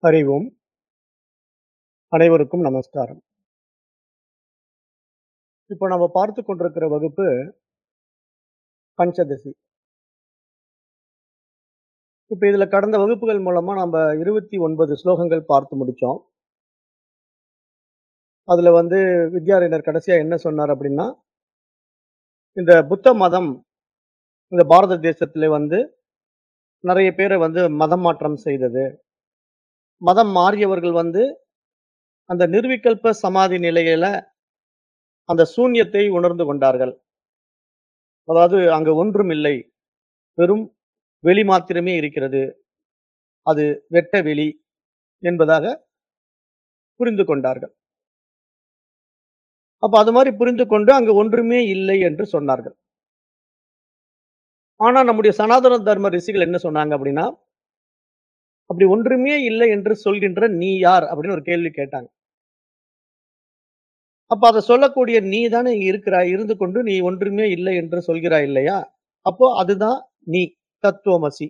அறிவோம். அனைவருக்கும் நமஸ்காரம். இப்போ நம்ம பார்த்துக் கொண்டிருக்கிற வகுப்பு பஞ்சதசி. இப்ப இதுல கடந்த வகுப்புகள் மூலமா நம்ப 29 ஸ்லோகங்கள் பார்த்து முடிச்சோம். அதுல வந்து வித்யாரண்யர் கடைசியா என்ன சொன்னார் அப்படின்னா, இந்த புத்த மதம் இந்த பாரத தேசத்திலே வந்து நெறைய பேர வந்து மதம் மாற்றம் செய்தது. மதம் மாறியவர்கள் வந்து அந்த நிர்விகல்ப சமாதி நிலையில அந்த சூன்யத்தை உணர்ந்து கொண்டார்கள். அதாவது அங்க ஒன்றும் இல்லை. வெறும் வெளி மாத்திரமே இருக்கிறது. அது வெட்ட வெளி என்பதாக புரிந்து கொண்டார்கள். அப்ப அது மாரி புரிந்து கொண்டு அங்கு ஒன்றுமே இல்லை என்று சொன்னார்கள். ஆனா நம்முடைய சனாதன தர்ம ரிஷிகள் என்ன சொன்னாங்க அப்படின்னா, அப்படி ஒன்றுமே இல்லை என்று சொல்கின்ற நீ யார்? அப்படின்னு ஒரு கேள்வி கேட்டாங்க. அப்ப அத சொல்லக்கூடிய நீ தானே இங்க இருக்கிறாய். இருந்து கொண்டு நீ ஒன்றுமே இல்லை என்று சொல்கிறாய் இல்லையா? அப்போ அதுதான் நீ. தத்துவமசி.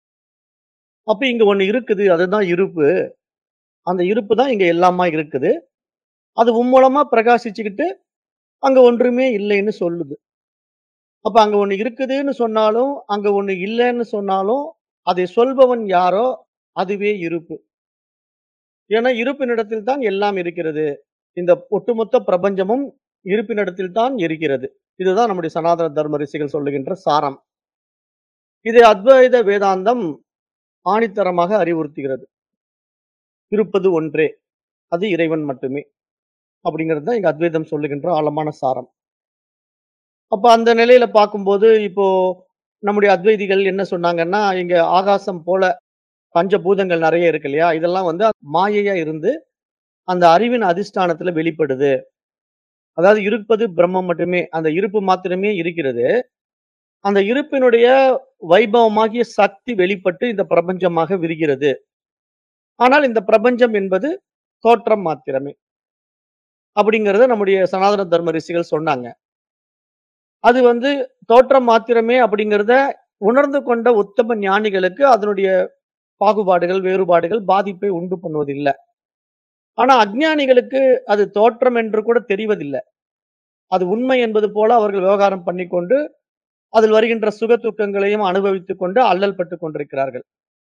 அப்ப இங்க ஒண்ணு இருக்குது. அதுதான் இருப்பு. அந்த இருப்பு தான் இங்க எல்லாமா இருக்குது. அது உன் மூலமா பிரகாசிச்சுக்கிட்டு, அங்க ஒன்றுமே இல்லைன்னு சொல்லுது. அப்ப அங்க ஒண்ணு இருக்குதுன்னு சொன்னாலும், அங்க ஒண்ணு இல்லன்னு சொன்னாலும், அதை சொல்பவன் யாரோ அதுவே இருப்பு. ஏன்னா இருப்பினிடத்தில் தான் எல்லாம் இருக்கிறது. இந்த ஒட்டுமொத்த பிரபஞ்சமும் இருப்பினிடத்தில் தான் இருக்கிறது. இதுதான் நம்முடைய சனாதன தர்ம ரிஷிகள் சொல்லுகின்ற சாரம். இதை அத்வைத வேதாந்தம் ஆணித்தரமாக அறிவுறுத்துகிறது. இருப்பது ஒன்றே. அது இறைவன் மட்டுமே. அப்படிங்கிறது தான் இங்க அத்வைதம் சொல்லுகின்ற ஆழமான சாரம். அப்ப அந்த நிலையில பார்க்கும்போது, இப்போ நம்முடைய அத்வைதிகள் என்ன சொன்னாங்கன்னா, இங்க ஆகாசம் போல பஞ்சபூதங்கள் நெறைய இருக்கு இல்லையா? இதெல்லாம் வந்து மாயையா இருந்து, அந்த அறிவின் அதிஷ்டானத்துல வெளிப்படுது. அதாவது இருப்பது பிரம்மம் மட்டுமே. அந்த இருப்பு மாத்திரமே இருக்கிறது. அந்த இருப்பினுடைய வைபவமாகிய சக்தி வெளிப்பட்டு இந்த பிரபஞ்சமாக விரிகிறது. ஆனால் இந்த பிரபஞ்சம் என்பது தோற்றம் மாத்திரமே. அப்படிங்கிறத நம்முடைய சனாதன தர்ம ரிஷிகள் சொன்னாங்க. அது வந்து தோற்றம் மாத்திரமே அப்படிங்கிறத உணர்ந்து கொண்ட உத்தம ஞானிகளுக்கு அதனுடைய பாகுபாடுகள், வேறுபாடுகள் பாதிப்பை உண்டு பண்ணுவதில்ல. ஆனா அஞ்ஞானிகளுக்கு அது தோற்றம் என்று கூட தெரிவதில்ல. அது உண்மை என்பது போல அவர்கள் விவகாரம் பண்ணிக்கொண்டு, அதில் வருகின்ற சுக துக்கங்களையும் அனுபவித்துக் கொண்டு அல்லல் பட்டுக் கொண்டிருக்கிறார்கள்.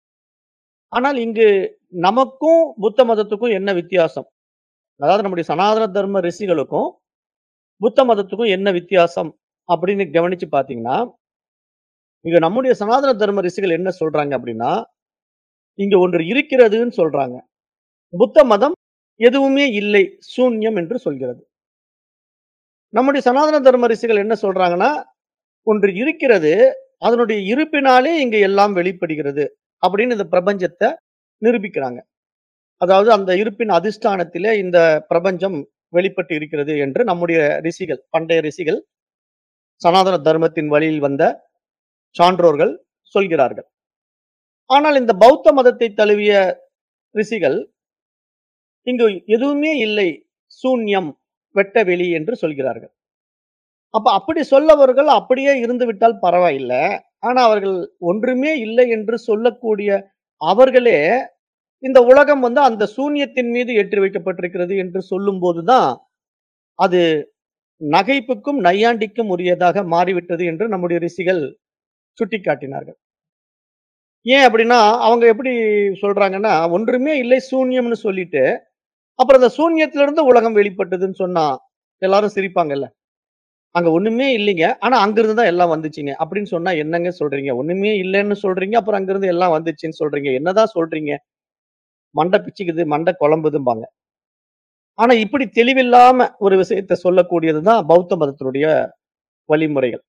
ஆனால் இங்கு நமக்கும் புத்த மதத்துக்கும் என்ன வித்தியாசம்? அதாவது நம்முடைய சனாதன தர்ம ரிஷிகளுக்கும், புத்த மதத்துக்கும் என்ன வித்தியாசம்? அப்படின்னு கவனிச்சு பார்த்தீங்கன்னா, இங்க நம்முடைய சனாதன தர்ம ரிஷிகள் என்ன சொல்றாங்க அப்படின்னா, இங்க ஒன்று இருக்கிறதுன்னு சொல்றாங்க. புத்த மதம் எதுவுமே இல்லை, சூன்யம் என்று சொல்கிறது. நம்முடைய சனாதன தர்ம ரிஷிகள் என்ன சொல்றாங்கன்னா, ஒன்று இருக்கிறது. அதனுடைய இருப்பினாலே இங்க எல்லாம் வெளிப்படுகிறது. அப்படின்னு இந்த பிரபஞ்சத்த நிரூபிக்கிறாங்க. அதாவது அந்த இருப்பின் அதிஷ்டானத்திலே இந்த பிரபஞ்சம் வெளிப்பட்டு இருக்கிறது என்று நம்முடைய ரிஷிகள், பண்டைய ரிஷிகள், சனாதன தர்மத்தின் வழியில் வந்த சான்றோர்கள் சொல்கிறார்கள். ஆனால் இந்த பௌத்த மதத்தை தழுவிய ரிஷிகள், இங்கு எதுவுமே இல்லை, சூன்யம், வெட்ட வெளி என்று சொல்கிறார்கள். அப்ப அப்படி சொல்லவர்கள் அப்படியே இருந்துவிட்டால் பரவாயில்ல. ஆனா அவர்கள் ஒன்றுமே இல்லை என்று சொல்லக்கூடிய அவர்களே, இந்த உலகம் வந்து அந்த சூன்யத்தின் மீது ஏற்றி வைக்கப்பட்டிருக்கிறது என்று சொல்லும்போது தான், அது நகைப்புக்கும், நையாண்டிக்கும் உரியதாக மாறிவிட்டது என்று நம்முடைய ரிஷிகள் சுட்டிக்காட்டினார்கள். ஏன் அப்படின்னா, அவங்க எப்படி சொல்றாங்கன்னா, ஒன்றுமே இல்லை சூன்யம்னு சொல்லிட்டு, அப்புறம் அந்த சூன்யத்திலிருந்து உலகம் வெளிப்பட்டதுன்னு சொன்னா, எல்லாரும் சிரிப்பாங்கல்ல. அங்க ஒண்ணுமே இல்லைங்க. ஆனா அங்கிருந்து தான் எல்லாம் வந்துச்சுங்க. அப்படின்னு சொன்னா என்னங்க சொல்றீங்க? ஒண்ணுமே இல்லன்னு சொல்றீங்க. அப்புறம் அங்கிருந்து எல்லாம் வந்துச்சுன்னு சொல்றீங்க. என்னதான் சொல்றீங்க? மண்டை பிச்சுக்குது, மண்டை குழம்புதும்பாங்க. ஆனா இப்படி தெளிவில்லாம ஒரு விஷயத்த சொல்லக்கூடியது தான் பௌத்த மதத்தினுடைய வழிமுறைகள்.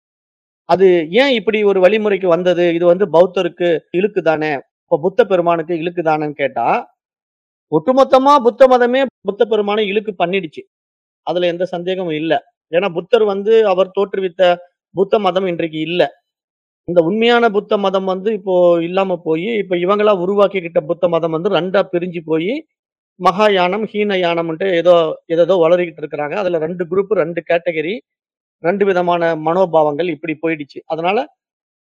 அது ஏன் இப்படி ஒரு வழிமுறைக்கு வந்தது? இது வந்து பௌத்தருக்கு இழுக்கு தானே. இப்ப புத்த பெருமானுக்கு இழுக்கு தானேன்னு கேட்டா, ஒட்டுமொத்தமா புத்த மதமே புத்த பெருமான இழுக்கு பண்ணிடுச்சு. அதுல எந்த சந்தேகமும் இல்ல. ஏன்னா புத்தர் வந்து அவர் தோற்றுவித்த புத்த மதம் இன்றைக்கு இல்ல. இந்த உண்மையான புத்த மதம் வந்து இப்போ இல்லாம போயி, இப்ப இவங்களா உருவாக்கிக்கிட்ட புத்த மதம் வந்து 2ஆ பிரிஞ்சு போயி, மகாயானம், ஹீனயானம்ன்ட்டு ஏதோ ஏதேதோ வளரிக்கிட்டு இருக்கிறாங்க. அதுல 2 குரூப், 2 கேட்டகரி, 2 விதமான மனோபாவங்கள் இப்படி போயிடுச்சு. அதனால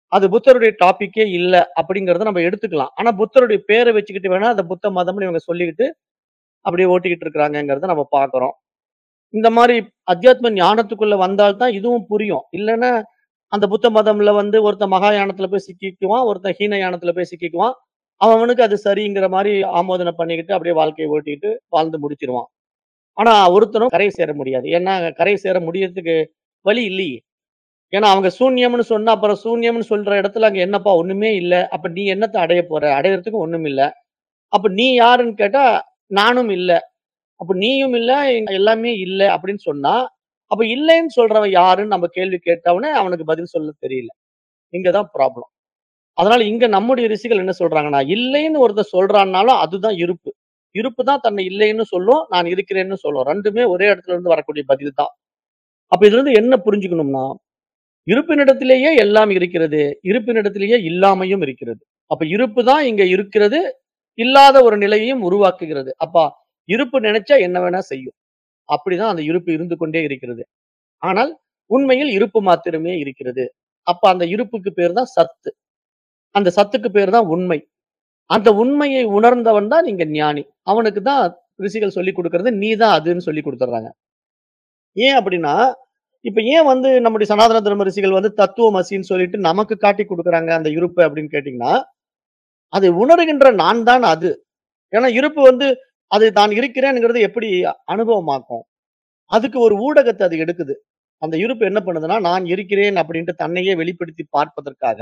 அது புத்தருடைய டாபிக்கே இல்ல அப்படிங்கிறத நம்ம எடுத்துக்கலாம். ஆனா புத்தருடைய பேர வச்சுக்கிட்டு வேணா அத புத்த மதம்னு இவங்க சொல்லிக்கிட்டு அப்படியே ஓட்டிக்கிட்டு இருக்கிறாங்கங்கிறத நம்ம பார்க்கிறோம். இந்த மாரி அத்தியாத்ம ஞானத்துக்குள்ள வந்தால் தான் இதுவும் புரியும். இல்லன்னா அந்த புத்த மதம்ல வந்து ஒருத்தன் மகாயானத்துல போய் சிக்கிக்குவான். ஒருத்தன் ஹீனயானத்துல போய் சிக்கிக்குவான். அவன் அவனுக்கு அது சரிங்கிற மாரி ஆமோதனை பண்ணிக்கிட்டு அப்படியே வாழ்க்கைய ஓட்டிட்டு வாழ்ந்து முடிச்சிருவான். ஆனா ஒருத்தனும் கரை சேர முடியாது. ஏன்னா கரை சேர முடியறதுக்கு வழி இல்லையே. ஏன்னா அவங்க சூன்யம்னு சொன்னா அப்புறம் சூன்யம்னு சொல்ற இடத்துல அங்க என்னப்பா ஒண்ணுமே இல்ல. அப்ப நீ என்னத்த அடைய போற? அடையறதுக்கு ஒண்ணும் இல்ல. அப்ப நீ யாருன்னு கேட்டா நானும் இல்ல. அப்ப நீயும் இல்ல, எல்லாமே இல்ல அப்படின்னு சொன்னா, அப்ப இல்லைன்னு சொல்றவன் யாருன்னு நம்ம கேள்வி கேட்டவுடனே அவனுக்கு பதில் சொல்ல தெரியல. இங்க தான் ப்ராப்ளம். அதனால இங்க நம்முடைய ரிஷிகள் என்ன சொல்றாங்கன்னா, இல்லைன்னு ஒருத்தன் சொல்றான்னாலும் அதுதான் இருப்பு. இருப்பு தான் தன்னை இல்லைன்னு சொல்லும். நான் இருக்கிறேன்னு சொல்லும். 2மே ஒரே இடத்துல இருந்து வரக்கூடிய பதில் தான். அப்ப இதிலிருந்து என்ன புரிஞ்சுக்கணும்னா, இருப்பினிடத்திலேயே எல்லாம் இருக்கிறது. இருப்பினிடத்திலேயே இல்லாமையும் இருக்கிறது. அப்ப இருப்பு தான் இங்க இருக்கிறது. இல்லாத ஒரு நிலையையும் உருவாக்குகிறது. அப்ப இருப்பு நினைச்சா என்ன வேணா செய்யும். அப்படிதான் அந்த இருப்பு இருந்து கொண்டே இருக்கிறது. ஆனால் உண்மையில் இருப்பு மாத்திரமே இருக்கிறது. அப்ப அந்த இருப்புக்கு பேர் தான் சத்து. அந்த சத்துக்கு பேர் தான் உண்மை. அந்த உண்மையை உணர்ந்தவன் தான் இங்க ஞானி. அவனுக்கு தான் ரிஷிகள் சொல்லிக் குடுக்கிறது, நீ தான் அதுன்னு சொல்லிக் குடுத்துர்றாங்க. ஏன் அப்படின்னா, இப்ப ஏன் வந்து நம்முடைய சனாதன தர்ம ரிஷிகள் வந்து தத்துவமசின்னு சொல்லிட்டு நமக்கு காட்டிக் குடுக்குறாங்க அந்த இருப்ப அப்படின்னு கேட்டீங்கன்னா, அதை உணர்கின்ற நான் தான் அது. ஏன்னா இருப்பு வந்து அது தான் இருக்கிறேன்ங்கிறது எப்படி அனுபவமாக்கும்? அதுக்கு ஒரு ஊடகத்த அது எடுக்குது. அந்த இருப்பு என்ன பண்ணுதுன்னா, நான் இருக்கிறேன் அப்படின்ட்டு தன்னையே வெளிப்படுத்தி பார்ப்பதற்காக,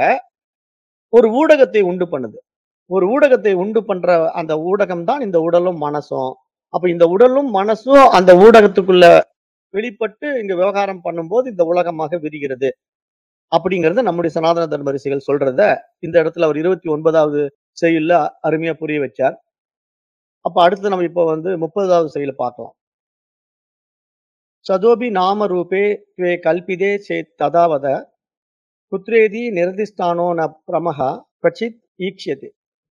ஒரு ஊடகத்தை உண்டு பண்ணுது. ஒரு ஊடகத்தை உண்டு பண்ற அந்த ஊடகம் தான் இந்த உடலும், மனசும். அப்ப இந்த உடலும், மனசும் அந்த ஊடகத்துக்குள்ள வெளிப்பட்டு இங்க விவகாரம் பண்ணும்போது இந்த உலகமாக விரிகிறது. அப்படிங்கிறத நம்முடைய சனாதன தர்ம ரிஷிகள் சொல்றத, இந்த இடத்துல அவர் 29வது செய்யுள்ல அருமையா புரிய வச்சார். அப்ப அடுத்து நம்ம இப்ப வந்து 30வது செய்யுள பார்க்கலாம். சதோபி நாம ரூபே த்வே கல்பிதே சேத் ததாவத குத்ரேதி நிர்திஷ்டானோ ந பிரமஹ क्वचिத் ஈக்ஷ்யதே.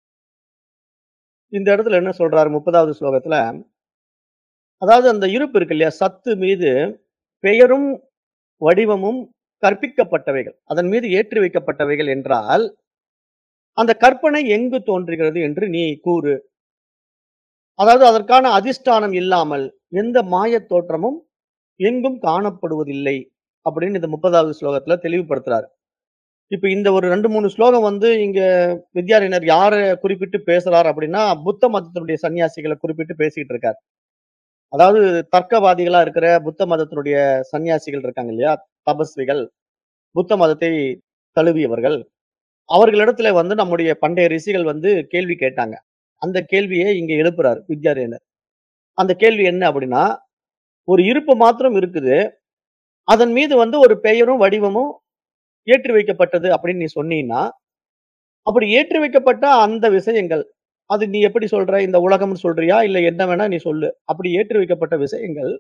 இந்த இடத்துல என்ன சொல்றாரு 30வது ஸ்லோகத்துல, அதாவது அந்த இருப்பு இருக்கு இல்லையா? சத்து மீது பெயரும், வடிவமும் கற்பிக்கப்பட்டவைகள். அதன் மீது ஏற்றி வைக்கப்பட்டவைகள் என்றால், அந்த கற்பனை எங்கு தோன்றுகிறது என்று நீ கூறு. அதாவது அதற்கான அதிஷ்டானம் இல்லாமல் எந்த மாயத் தோற்றமும் எங்கும் காணப்படுவதில்லை. அப்படின்னு இந்த 30வது ஸ்லோகத்துல தெளிவுபடுத்துறாரு. இப்ப இந்த ஒரு 2, 3 ஸ்லோகம் வந்து இங்க வித்யாரண்யர் யார குறிப்பிட்டு பேசுறார் அப்படின்னா, புத்த மதத்தினுடைய சன்னியாசிகள குறிப்பிட்டு பேசிட்டு இருக்கார். அதாவது தர்க்கவாதிகளா இருக்கிற புத்த மதத்தினுடைய சன்னியாசிகள் இருக்காங்க இல்லையா? தபஸ்விகள், புத்த மதத்தை தழுவியவர்கள். அவர்களிடத்துல வந்து நம்முடைய பண்டைய ரிஷிகள் வந்து கேள்வி கேட்டாங்க. அந்த கேள்வியை இங்க எழுப்புறார் வித்யாரண்யர். அந்த கேள்வி என்ன அப்படின்னா, ஒரு இருப்பு மாத்திரம் இருக்குது. அதன் மீது வந்து ஒரு பெயரும், வடிவமும் ஏற்றி வைக்கப்பட்டது அப்படின்னு நீ சொன்னீன்னா, அப்படி ஏற்றி வைக்கப்பட்ட அந்த விஷயங்கள், அது நீ எப்படி சொல்ற? இந்த உலகம்னு சொல்றியா? இல்ல என்ன வேணா நீ சொல்லு. அப்படி ஏற்றி வைக்கப்பட்ட விஷயங்கள்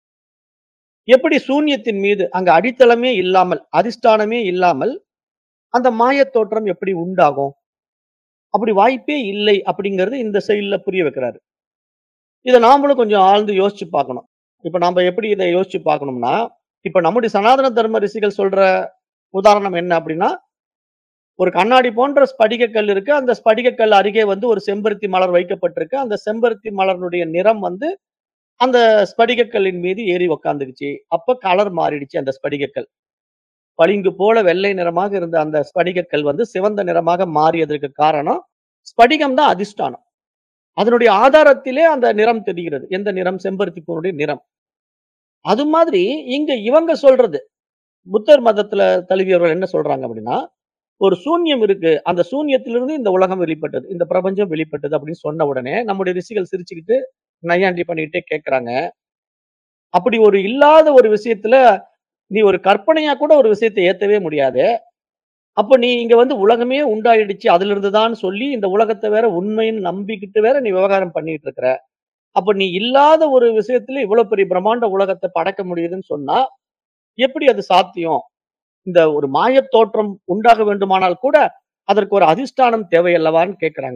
எப்படி சூன்யத்தின் மீது அங்க அடித்தளமே இல்லாமல், அதிஷ்டானமே இல்லாமல், அந்த மாயத் தோற்றம் எப்படி உண்டாகும்? அப்படி வாய்ப்பே இல்லை அப்படிங்கிறது இந்த செய்யுள்ல புரிய வைக்கிறாரு. இத நாமளும் கொஞ்சம் ஆழ்ந்து யோசிச்சு பார்க்கணும். இப்ப நாம எப்படி இத யோசிச்சு பார்க்கணும்னா, இப்ப நம்முடைய சனாதன தர்ம ரிஷிகள் சொல்ற உதாரணம் என்ன அப்படின்னா, ஒரு கண்ணாடி போன்ற ஸ்படிக கல் இருக்கு. அந்த ஸ்படிக கல் அருகே வந்து ஒரு செம்பருத்தி மலர் வைக்கப்பட்டிருக்கு. அந்த செம்பருத்தி மலரினுடைய நிறம் வந்து அந்த ஸ்படிக கல்லின் மீது ஏறி உட்கார்ந்துருச்சு. அப்ப கலர் மாறிடுச்சு அந்த ஸ்படிக கல். பளிங்கு போல வெள்ளை நிறமாக இருந்த அந்த ஸ்படிக கல் வந்து சிவந்த நிறமாக மாறியதற்கு காரணம், ஸ்படிகம் தான் அதிஷ்டானம். அதனுடைய ஆதாரத்திலே அந்த நிறம் தெரிகிறது. எந்த நிறம்? செம்பருத்தி பூனுடைய நிறம். அது மாதிரி இங்க இவங்க சொல்றது, புத்தர் மதத்துல தழுவியவர்கள் என்ன சொல்றாங்க அப்படின்னா, ஒரு சூன்யம் இருக்கு. அந்த சூன்யத்திலிருந்து இந்த உலகம் வெளிப்பட்டது. இந்த பிரபஞ்சம் வெளிப்பட்டது அப்படின்னு சொன்ன உடனே, நம்முடைய ரிஷிகள் சிரிச்சுக்கிட்டு, நையாண்டி பண்ணிக்கிட்டே கேட்கறாங்க. அப்படி ஒரு இல்லாத ஒரு விஷயத்துல, நீ ஒரு கற்பனையா கூட ஒரு விஷயத்த ஏத்தவே முடியாது. அப்ப நீ இங்க வந்து உலகமே உண்டாயிடுச்சு. அதிலிருந்து தான் சொல்லி இந்த உலகத்த வேற உண்மைன்னு நம்பிக்கிட்டு வேற நீ விவகாரம் பண்ணிட்டு இருக்கிற. அப்ப நீ இல்லாத ஒரு விஷயத்துல இவ்வளவு பெரிய பிரம்மாண்ட உலகத்த படைக்க முடியுதுன்னு சொன்னா, எப்படி அது சாத்தியம்? இந்த ஒரு மாயத் தோற்றம் உண்டாக வேண்டுமானால் கூட, அதற்கு ஒரு அதிஷ்டானம் தேவை அல்லவான்னு கேட்கறாங்க.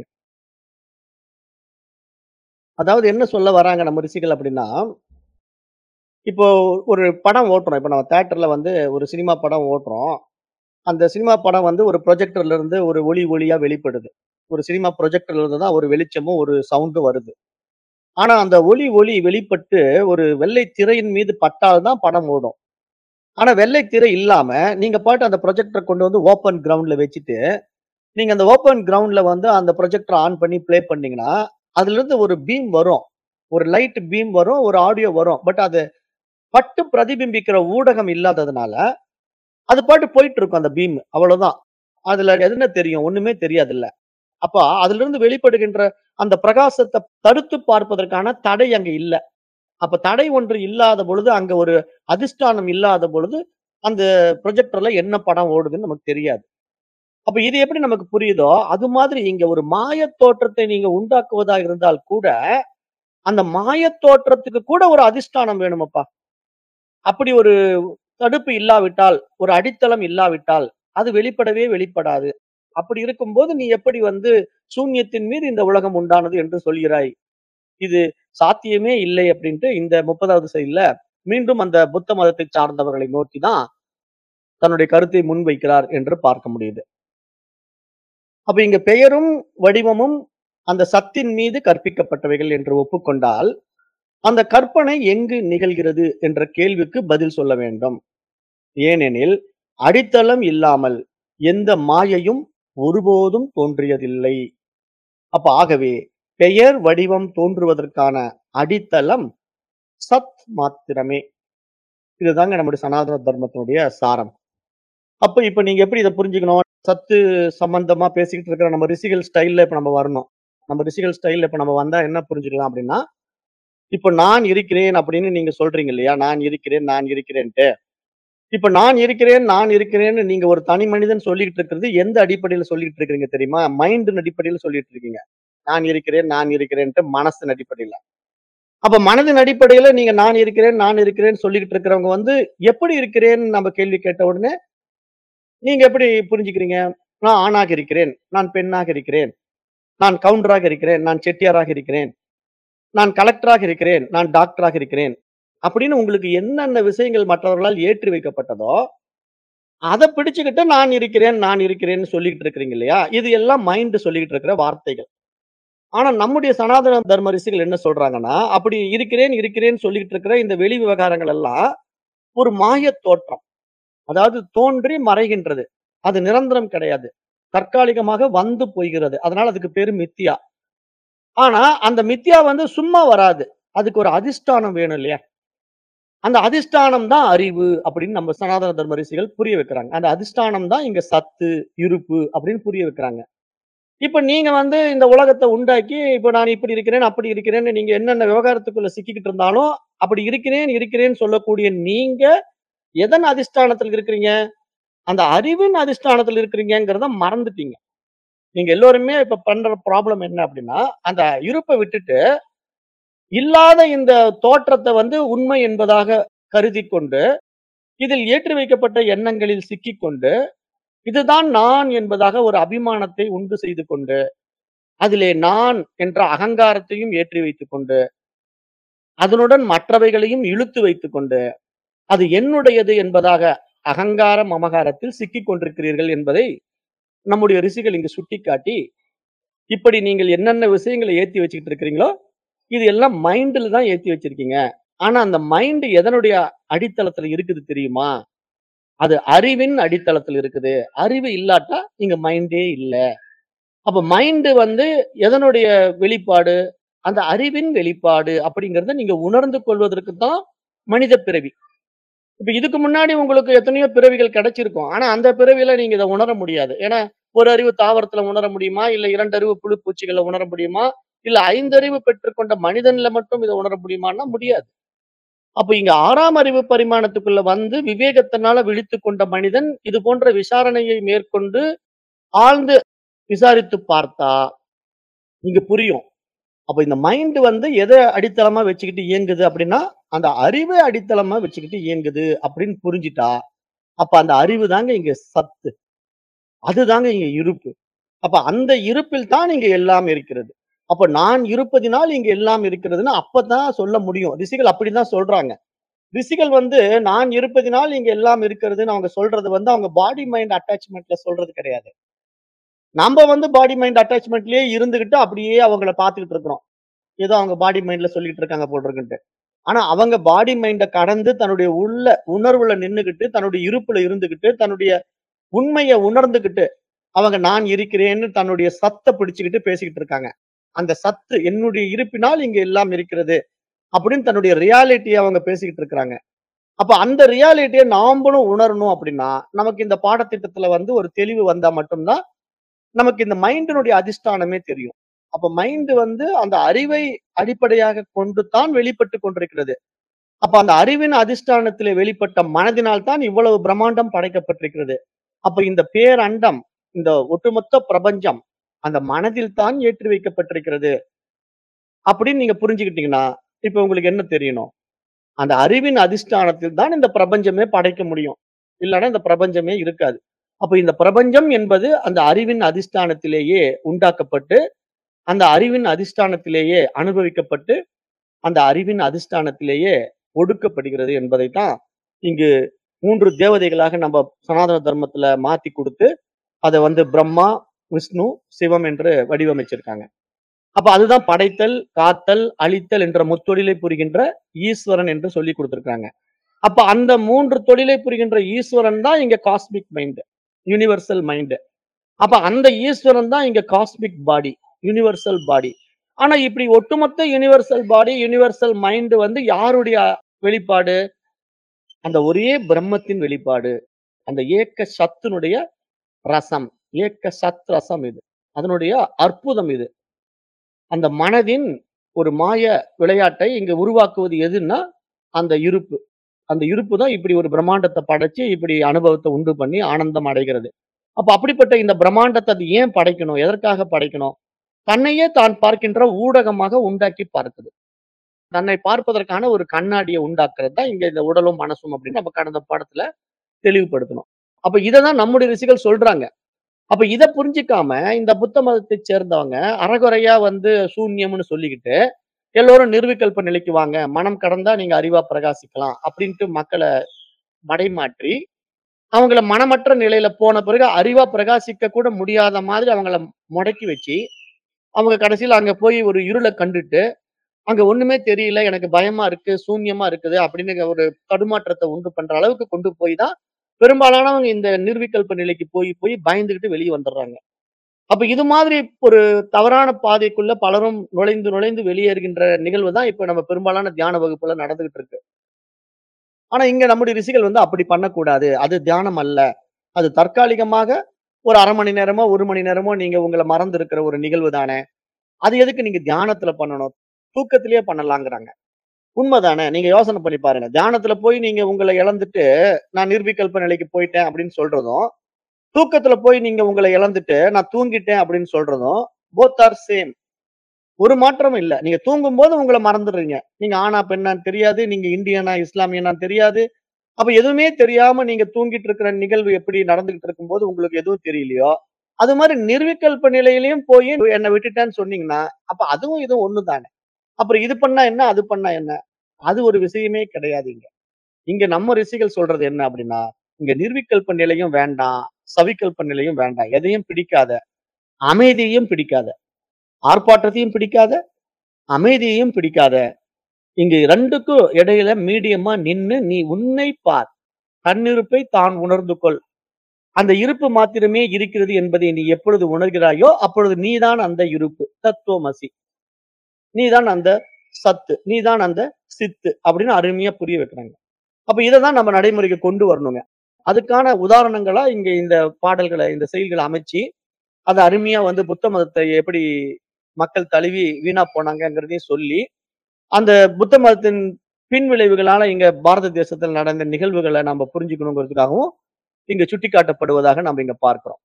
அதாவது என்ன சொல்ல வராங்க நம்ம ரிஷிகள் அப்படின்னா, இப்போ ஒரு படம் ஓட்டுறோம். இப்ப நம்ம தியேட்டர்ல வந்து ஒரு சினிமா படம் ஓட்டுறோம். அந்த சினிமா படம் வந்து ஒரு ப்ரொஜெக்டர்ல இருந்து ஒரு ஒளி ஒளியா வெளிப்படுது. ஒரு சினிமா ப்ரொஜெக்டர்ல இருந்து தான் ஒரு வெளிச்சமும், ஒரு சவுண்டும் வருது. ஆனா அந்த ஒளி ஒளி வெளிப்பட்டு ஒரு வெள்ளை திரையின் மீது பட்டால் தான் படம் ஓடும். ஆனா வெள்ளை திரை இல்லாம, நீங்க பாட்டு அந்த ப்ரொஜெக்டர கொண்டு வந்து ஓப்பன் கிரவுண்ட்ல வச்சுட்டு, நீங்க அந்த ஓப்பன் கிரவுண்ட்ல வந்து அந்த ப்ரொஜெக்டர ஆன் பண்ணி ப்ளே பண்ணீங்கன்னா, அதிலிருந்து ஒரு பீம் வரும். ஒரு லைட் பீம் வரும், ஒரு ஆடியோ வரும். பட் அது பட்டு பிரதிபிம்பிக்கிற ஊடகம் இல்லாததுனால, அது பாட்டு போயிட்டு இருக்கும் அந்த பீம். அவ்வளவுதான். அதுல என்ன தெரியும்? ஒண்ணுமே தெரியாதுல்ல. அப்ப அதிலிருந்து வெளிப்படுகின்ற அந்த பிரகாசத்த தடுத்து பார்ப்பதற்கான தடை அங்க இல்ல. அப்ப தடை ஒன்று இல்லாத பொழுது, அங்க ஒரு அதிஷ்டானம் இல்லாத பொழுது, அந்த ப்ரொஜெக்டர்ல என்ன படம் ஓடுதுன்னு நமக்கு தெரியாது. அப்ப இது எப்படி நமக்கு புரியுதோ, அது மாதிரி இங்க ஒரு மாயத் தோற்றத்தை நீங்க உண்டாக்குவதா இருந்தால் கூட, அந்த மாயத் தோற்றத்துக்கு கூட ஒரு அதிஷ்டானம் வேணுமப்பா. அப்படி ஒரு தடுப்பு இல்லாவிட்டால், ஒரு அடித்தளம் இல்லாவிட்டால், அது வெளிப்படவே வெளிப்படாது. அப்படி இருக்கும்போது, நீ எப்படி வந்து சூன்யத்தின் மீது இந்த உலகம் உண்டானது என்று சொல்கிறாய்? இது சாத்தியமே இல்லை அப்படின்ட்டு இந்த 30வது செய்யுள்ல மீண்டும் அந்த புத்த மதத்தை சார்ந்தவர்களை நோக்கி தான் தன்னுடைய கருத்தை முன்வைக்கிறார் என்று பார்க்க முடியுது. அப்ப இங்க பெயரும், வடிவமும் அந்த சத்தின் மீது கற்பிக்கப்பட்டவைகள் என்று ஒப்புக்கொண்டால், அந்த கற்பனை எங்கு நிகழ்கிறது என்ற கேள்விக்கு பதில் சொல்ல வேண்டும். ஏனெனில், அடித்தளம் இல்லாமல் எந்த மாயையும் ஒருபோதும் தோன்றியதில்லை. அப்ப ஆகவே, பெயர், வடிவம் தோன்றுவதற்கான அடித்தளம் சத் மாத்திரமே. இதுதாங்க நம்முடைய சனாதன தர்மத்தினுடைய சாரம். அப்ப இப்ப நீங்க எப்படி இத புரிஞ்சுக்கணும்? சத்து சம்பந்தமா பேசிக்கிட்டு இருக்கிற நம்ம ரிஷிகள் ஸ்டைல்ல இப்ப நம்ம வரணும். நம்ம ரிஷிகள் ஸ்டைல்ல இப்ப நம்ம வந்தா என்ன புரிஞ்சுக்கலாம் அப்படின்னா, இப்ப நான் இருக்கிறேன் அப்படின்னு நீங்க சொல்றீங்க இல்லையா? நான் இருக்கிறேன், நான் இருக்கிறேன்ட்டு. இப்ப நான் இருக்கிறேன், நான் இருக்கிறேன்னு நீங்க ஒரு தனி மனிதன் சொல்லிட்டு இருக்கிறது எந்த அடிப்படையில சொல்லிட்டு இருக்கிறீங்க தெரியுமா? மைண்டின் அடிப்படையில சொல்லிட்டு இருக்கீங்க. நான் இருக்கிறேன், நான் இருக்கிறேன்ட்டு மனசின் அடிப்படையில. அப்ப மனதின் அடிப்படையில நீங்க நான் இருக்கிறேன், நான் இருக்கிறேன்னு சொல்லிக்கிட்டு இருக்கிறவங்க வந்து எப்படி இருக்கிறேன்னு நம்ம கேள்வி கேட்ட உடனே, நீங்க எப்படி புரிஞ்சுக்கிறீங்க? நான் ஆணாக இருக்கிறேன், நான் பெண்ணாக இருக்கிறேன், நான் கவுண்டராக இருக்கிறேன், நான் செட்டியாராக இருக்கிறேன், நான் கலெக்டராக இருக்கிறேன், நான் டாக்டராக இருக்கிறேன். அப்படின்னு உங்களுக்கு என்னென்ன விஷயங்கள் மற்றவர்களால் ஏற்றி வைக்கப்பட்டதோ, அத பிடிச்சுக்கிட்டு நான் இருக்கிறேன், நான் இருக்கிறேன்னு சொல்லிக்கிட்டு இருக்கிறீங்க இல்லையா? இது எல்லாம் மைண்ட் சொல்லிக்கிட்டு இருக்கிற வார்த்தைகள். ஆனா நம்முடைய சனாதன தர்ம ரிஷிகள் என்ன சொல்றாங்கன்னா, அப்படி இருக்கிறேன், இருக்கிறேன்னு சொல்லிக்கிட்டு இருக்கிற இந்த வெளி விவகாரங்கள் எல்லாம் ஒரு மாயத் தோற்றம். அதாவது தோன்றி மறைகின்றது. அது நிரந்தரம் கிடையாது. தற்காலிகமாக வந்து போகிறது. அதனால அதுக்கு பேரு மித்யா. ஆனா அந்த மித்யா வந்து சும்மா வராது. அதுக்கு ஒரு அதிஷ்டானம் வேணும் இல்லையா? அந்த அதிஷ்டானம் தான் அறிவு அப்படின்னு நம்ம சனாதன தர்ம ரிஷிகள் புரிய வைக்கிறாங்க. அந்த அதிஷ்டானம் தான் இங்க சத்து, இருப்பு அப்படின்னு புரிய வைக்கிறாங்க. இப்ப நீங்க வந்து இந்த உலகத்த உண்டாக்கி, இப்ப நான் இப்படி இருக்கிறேன், அப்படி இருக்கிறேன்னு நீங்க என்னென்ன விவகாரத்துக்குள்ள சிக்கிக்கிட்டு இருந்தாலும், அப்படி இருக்கிறேன், இருக்கிறேன்னு சொல்லக்கூடிய நீங்க எதன் அதிஷ்டானத்துல இருக்கிறீங்க? அந்த அறிவின் அதிஷ்டானத்துல இருக்கிறீங்கங்கிறத மறந்துட்டீங்க. நீங்க எல்லோருமே இப்ப பண்ற ப்ராப்ளம் என்ன அப்படின்னா, அந்த இருப்ப விட்டுட்டு, இல்லாத இந்த தோற்றத்த வந்து உண்மை என்பதாக கருதிக் கொண்டு, இதில் ஏற்றி வைக்கப்பட்ட எண்ணங்களில் சிக்கிக்கொண்டு, இதுதான் நான் என்பதாக ஒரு அபிமானத்தை உண்டு செய்து கொண்டு, அதிலே நான் என்ற அகங்காரத்தையும் ஏற்றி வைத்துக் கொண்டு, அதனுடன் மற்றவைகளையும் இழுத்து வைத்துக் கொண்டு, அது என்னுடையது என்பதாக அகங்கார மமகாரத்தில் சிக்கிக் கொண்டிருக்கிறீர்கள் என்பதை நம்முடைய ரிஷிகள் இங்கு சுட்டிக்காட்டி, இப்படி நீங்கள் என்னென்ன விஷயங்கள ஏத்தி வச்சுக்கிட்டு இருக்கிறீங்களோ, இது எல்லாம் மைண்ட்ல தான் ஏத்தி வச்சிருக்கீங்க. ஆனா அந்த மைண்ட் எதனுடைய அடித்தளத்துல இருக்குது தெரியுமா? அது அறிவின் அடித்தளத்துல இருக்குது. அறிவு இல்லாட்டா இங்க மைண்டே இல்ல. அப்ப மைண்ட் வந்து எதனுடைய வெளிப்பாடு? அந்த அறிவின் வெளிப்பாடு அப்படிங்கிறத நீங்க உணர்ந்து கொள்வதற்கு தான் மனித பிறவி. இப்ப இதுக்கு முன்னாடி உங்களுக்கு எத்தனையோ பிறவிகள் கிடைச்சிருக்கும். ஆனா அந்த பிறவியில நீங்க இத உணர முடியாது. ஏன்னா, ஒரு அறிவு தாவரத்துல உணர முடியுமா? இல்ல 2 அறிவு புழு பூச்சிகள்ல உணர முடியுமா? இல்ல 5 அறிவு பெற்றுக்கொண்ட மனிதன்ல மட்டும் இத உணர முடியுமான்னா முடியாது. அப்ப இங்க 6ஆம் அறிவு பரிமாணத்துக்குள்ள வந்து விவேகத்தினால விழித்துக் கொண்ட மனிதன், இது போன்ற விசாரணையை மேற்கொண்டு ஆழ்ந்து விசாரித்து பார்த்தா, இங்க புரியும். அப்ப இந்த மைண்ட் வந்து எத அடித்தளமா வச்சுக்கிட்டு இயங்குது அப்படின்னா, அந்த அறிவ அடித்தளமா வச்சுக்கிட்டு இயங்குது அப்படின்னு புரிஞ்சுட்டா, அப்ப அந்த அறிவு தாங்க இங்க சத்து. அதுதாங்க இங்க இருப்பு. அப்ப அந்த இருப்பில் தான் இங்க எல்லாம் இருக்கிறது. அப்ப நான் இருப்பதினால் இங்க எல்லாம் இருக்கிறதுன்னு அப்பதான் சொல்ல முடியும். ரிஷிகள் அப்படிதான் சொல்றாங்க. ரிஷிகள் வந்து நான் இருப்பதினால் இங்க எல்லாம் இருக்கிறதுன்னு அவங்க சொல்றது வந்து அவங்க பாடி மைண்ட் அட்டாச்மெண்ட்ல சொல்றது கிடையாது. நம்ம வந்து பாடி மைண்ட் அட்டாச்மெண்ட்லயே இருந்துகிட்டு அப்படியே அவங்கள பார்த்துக்கிட்டு இருக்கிறோம். ஏதோ அவங்க பாடி மைண்ட்ல சொல்லிட்டு இருக்காங்க போல இருக்குன்ட்டு. ஆனா அவங்க பாடி மைண்ட கடந்து தன்னுடைய உள்ள உணர்வுல நின்னுகிட்டு, தன்னுடைய இருப்புல இருந்துகிட்டு, தன்னுடைய உண்மைய உணர்ந்துகிட்டு, அவங்க நான் இருக்கிறேன்னு தன்னுடைய சத்த பிடிச்சுக்கிட்டு பேசிக்கிட்டு இருக்காங்க. அந்த சத்து என்னுடைய இருப்பினால் இங்க எல்லாம் இருக்கிறது. அப்படின்னு தன்னுடைய ரியாலிட்டிய அவங்க பேசிக்கிட்டு இருக்கிறாங்க. அப்ப அந்த ரியாலிட்டிய நாமளும் உணரணும் அப்படின்னா, நமக்கு இந்த பாடத்திட்டத்துல வந்து ஒரு தெளிவு வந்தா மட்டும் தான், நமக்கு இந்த மைண்டினுடைய அதிஷ்டானமே தெரியும். அப்ப மைண்ட் வந்து அந்த அறிவை அடிப்படையாக கொண்டு தான் வெளிப்பட்டுக் கொண்டிருக்கிறது. அப்ப அந்த அறிவின் அதிஷ்டானத்திலே வெளிப்பட்ட மனதினால் தான் இவ்வளவு பிரம்மாண்டம் படைக்கப்பட்டிருக்கிறது. அப்ப இந்த பேரண்டம், இந்த ஒட்டுமொத்த பிரபஞ்சம், அந்த மனதில் தான் ஏற்றி வைக்கப்பட்டிருக்கிறது. அப்படின்னு நீங்க புரிஞ்சுக்கிட்டீங்கன்னா, இப்ப உங்களுக்கு என்ன தெரியணும்? அந்த அறிவின் அதிஷ்டானத்தில் தான் இந்த பிரபஞ்சமே படைக்க முடியும். இல்லன்னா இந்த பிரபஞ்சமே இருக்காது. அப்ப இந்த பிரபஞ்சம் என்பது அந்த அறிவின் அதிஷ்டானத்திலேயே உண்டாக்கப்பட்டு, அந்த அறிவின் அதிஷ்டானத்திலேயே அனுபவிக்கப்பட்டு, அந்த அறிவின் அதிஷ்டானத்திலேயே ஒடுக்கப்படுகிறது என்பதைத்தான் இங்கு 3 தேவதைகளாக நம்ம சனாதன தர்மத்துல மாத்தி குடுத்து, அத வந்து பிரம்மா, விஷ்ணு, சிவம் என்று வடிவமைச்சிருக்காங்க. அப்ப அதுதான் படைத்தல், காத்தல், அழித்தல் என்ற முத்தொழிலை புரிகின்ற ஈஸ்வரன் என்று சொல்லிக் குடுத்திருக்காங்க. அப்ப அந்த 3 தொழிலை புரிகின்ற ஈஸ்வரன் தான் இங்க காஸ்மிக் மைண்ட். Universal mind. அப்ப அந்த ஈஸ்வரன் தான் இங்க காஸ்மிக் பாடி. யுனிவர்சல் பாடி. ஆனா இப்படி ஒட்டுமொத்த யுனிவர்சல் பாடி, யுனிவர்சல் மைண்ட் வந்து யாருடைய வெளிப்பாடு? அந்த ஒரே பிரம்மத்தின் வெளிப்பாடு. அந்த ஏக்க சத்தினுடைய ரசம். ஏக்க சத் ரசம் இது. அதனுடைய அற்புதம் இது. அந்த மனதின் ஒரு மாய விளையாட்டை இங்க உருவாக்குவது எதுன்னா, அந்த இருப்பு. அந்த இருப்பு தான் இப்படி ஒரு பிரம்மாண்டத்த படைச்சு, இப்படி அனுபவத்த உண்டு பண்ணி ஆனந்தம் அடைகிறது. அப்ப அப்படிப்பட்ட இந்த பிரம்மாண்டத்த அது ஏன் படைக்கணும்? எதற்காக படைக்கணும்? தன்னையே தான் பார்க்கின்ற ஊடகமாக உண்டாக்கி பார்க்குது. தன்னை பார்ப்பதற்கான ஒரு கண்ணாடிய உண்டாக்குறது தான் இங்க இந்த உடலும், மனசும் அப்படின்னு நம்ம கடந்த பாடத்துல தெளிவுபடுத்தினோம். அப்ப இத தான் நம்முடைய ரிஷிகள் சொல்றாங்க. அப்ப இத புரிஞ்சுக்காம இந்த புத்த மதத்தைச் சேர்ந்தவங்க அரைகுறையா வந்து சூன்யம்னு சொல்லிக்கிட்டு, எல்லோரும் நிர்விகல்ப நிலைக்கு வாங்க. மனம் கடந்தா நீங்க அறிவா பிரகாசிக்கலாம். அப்படின்ட்டு மக்கள மடைமாற்றி, அவங்கள மனமற்ற நிலையில போன பிறகு அறிவா பிரகாசிக்க கூட முடியாத மாதிரி அவங்கள முடக்கி வச்சு, அவங்க கடைசியில அங்க போய் ஒரு இருள கண்டுட்டு, அங்க ஒண்ணுமே தெரியல, எனக்கு பயமா இருக்கு, சூன்யமா இருக்குது அப்படின்னு ஒரு தடுமாற்றத்த உண்டு பண்ற அளவுக்கு கொண்டு போய் தான், பெரும்பாலானவங்க இந்த நிர்விகல்ப நிலைக்கு போய் போய் பயந்துகிட்டு வெளிய வந்துர்றாங்க. அப்ப இது மாதிரி ஒரு தவறான பாதைக்குள்ள பலரும் நுழைந்து நுழைந்து வெளியேறுகின்ற நிகழ்வு தான் இப்ப நம்ம பெரும்பாலான தியான வகுப்புல நடந்துகிட்டு இருக்கு. ஆனா இங்க நம்முடைய ரிஷிகள் வந்து அப்படி பண்ணக்கூடாது. அது தியானம் அல்ல. அது தற்காலிகமாக ஒரு 1/2 மணி நேரமோ, 1 மணி நேரமோ நீங்க உங்கள மறந்து இருக்கிற ஒரு நிகழ்வு தானே. அது எதுக்கு நீங்க தியானத்துல பண்ணணும்? தூக்கத்திலேயே பண்ணலாங்கிறாங்க. உண்மதானே. நீங்க யோசனை பண்ணி பாருங்க. தியானத்துல போய் நீங்க உங்கள இழந்துட்டு, நான் நிர்விகல்ப நிலைக்கு போயிட்டேன் அப்படின்னு சொல்றதும், தூக்கத்துல போய் நீங்க உங்கள இழந்துட்டு, நான் தூங்கிட்டேன் அப்படின்னு சொல்றதும், போத் ஆர் சேம். ஒரு மாற்றமும் இல்ல. நீங்க தூங்கும்போது உங்கள மறந்துடுறீங்க. நீங்க ஆணா, பெண்ணான்னு தெரியாது. நீங்க இந்தியனா, இஸ்லாமியனான்னு தெரியாது. அப்ப எதுவுமே தெரியாம நீங்க தூங்கிட்டு இருக்கிற நிகழ்வு எப்படி நடந்துகிட்டு இருக்கும்போது உங்களுக்கு எதுவும் தெரியலையோ, அது மாரி நிர்விகல்ப நிலையிலயும் போய் என்ன விட்டுட்டேன்னு சொன்னீங்கன்னா, அப்ப அதுவும் இதுவும் ஒண்ணு தானே. அப்புறம் இது பண்ணா என்ன? அது பண்ணா என்ன? அது ஒரு விஷயமே கிடையாது இங்க. இங்க நம்ம ரிஷிகள் சொல்றது என்ன அப்படின்னா, இங்க நிர்விகல்ப நிலையும் வேண்டாம், சவிகல்ப நிலையும் வேண்டாம். எதையும் பிடிக்காத. அமைதியையும் பிடிக்காத. ஆர்ப்பாட்டத்தையும் பிடிக்காத. அமைதியையும் பிடிக்காத. இங்க 2க்கும் இடையில மீடியமா நின்னு நீ உன்னை பார். தன்னிருப்பை தான் உணர்ந்து கொள். அந்த இருப்பு மாத்திரமே இருக்கிறது என்பதை நீ எப்பொழுது உணர்கிறாயோ, அப்பொழுது நீதான் அந்த இருப்பு. தத்துவமசி. நீதான் அந்த சத்து. நீதான் அந்த சித்து. அப்படின்னு அருமையா புரிய வைக்கிறாங்க. அப்ப இத தான் நம்ம நடைமுறைக்கு கொண்டு வரணுங்க. அதுக்கான உதாரணங்களா இங்க இந்த பாடல்கள, இந்த செயல்கள அமைச்சு, அத அருமையா வந்து புத்த மதத்தை எப்படி மக்கள் தழுவி வீணா போனாங்கங்கிறதையும் சொல்லி, அந்த புத்த மதத்தின் பின்விளைவுகளால இங்க பாரத தேசத்துல நடந்த நிகழ்வுகள நம்ம புரிஞ்சுக்கணுங்கிறதுக்காகவும், இங்க சுட்டிக்காட்டப்படுவதாக நம்ம இங்க பார்க்கிறோம்.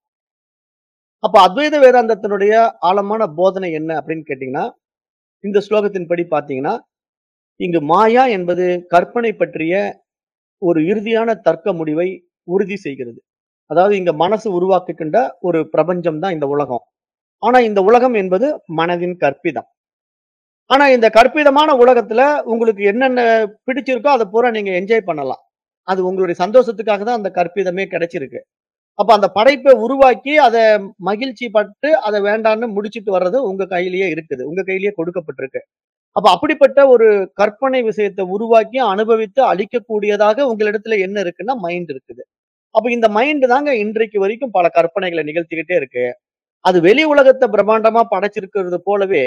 அப்ப அத்வைத வேதாந்தத்தினுடைய ஆழமான போதனை என்ன அப்படின்னு கேட்டீங்கன்னா, இந்த ஸ்லோகத்தின்படி பார்த்தீங்கன்னா, இங்கு மாயா என்பது கற்பனை பற்றிய ஒரு இறுதியான தர்க்க முடிவை உறுதி செய்கிறது. அதாவது இங்க மனசு உருவாக்குகின்ற ஒரு பிரபஞ்சம் தான் இந்த உலகம். ஆனா இந்த உலகம் என்பது மனதின் கற்பிதம். ஆனா இந்த கற்பிதமான உலகத்துல உங்களுக்கு என்னென்ன பிடிச்சிருக்கோ அத பூரா நீங்க என்ஜாய் பண்ணலாம். அது உங்களுடைய சந்தோஷத்துக்காக தான் அந்த கற்பிதமே கிடைச்சிருக்கு. அப்ப அந்த படைப்ப உருவாக்கி அத மகிழ்ச்சி பட்டு அத வேண்டான்னு முடிச்சுட்டு வர்றது உங்க கையிலேயே இருக்குது. உங்க கையிலேயே கொடுக்கப்பட்டிருக்கு. அப்ப அப்படிப்பட்ட ஒரு கற்பனை விஷயத்த உருவாக்கி, அனுபவித்து அழிக்கக்கூடியதாக உங்களிடத்துல என்ன இருக்குன்னா, மைண்ட் இருக்குது. அப்ப இந்த மைண்ட் தாங்க இன்றைக்கு வரைக்கும் பல கற்பனைகள நிகழ்த்திக்கிட்டே இருக்கு. அது வெளி உலகத்த பிரம்மாண்டமா படைச்சிருக்கிறது போலவே,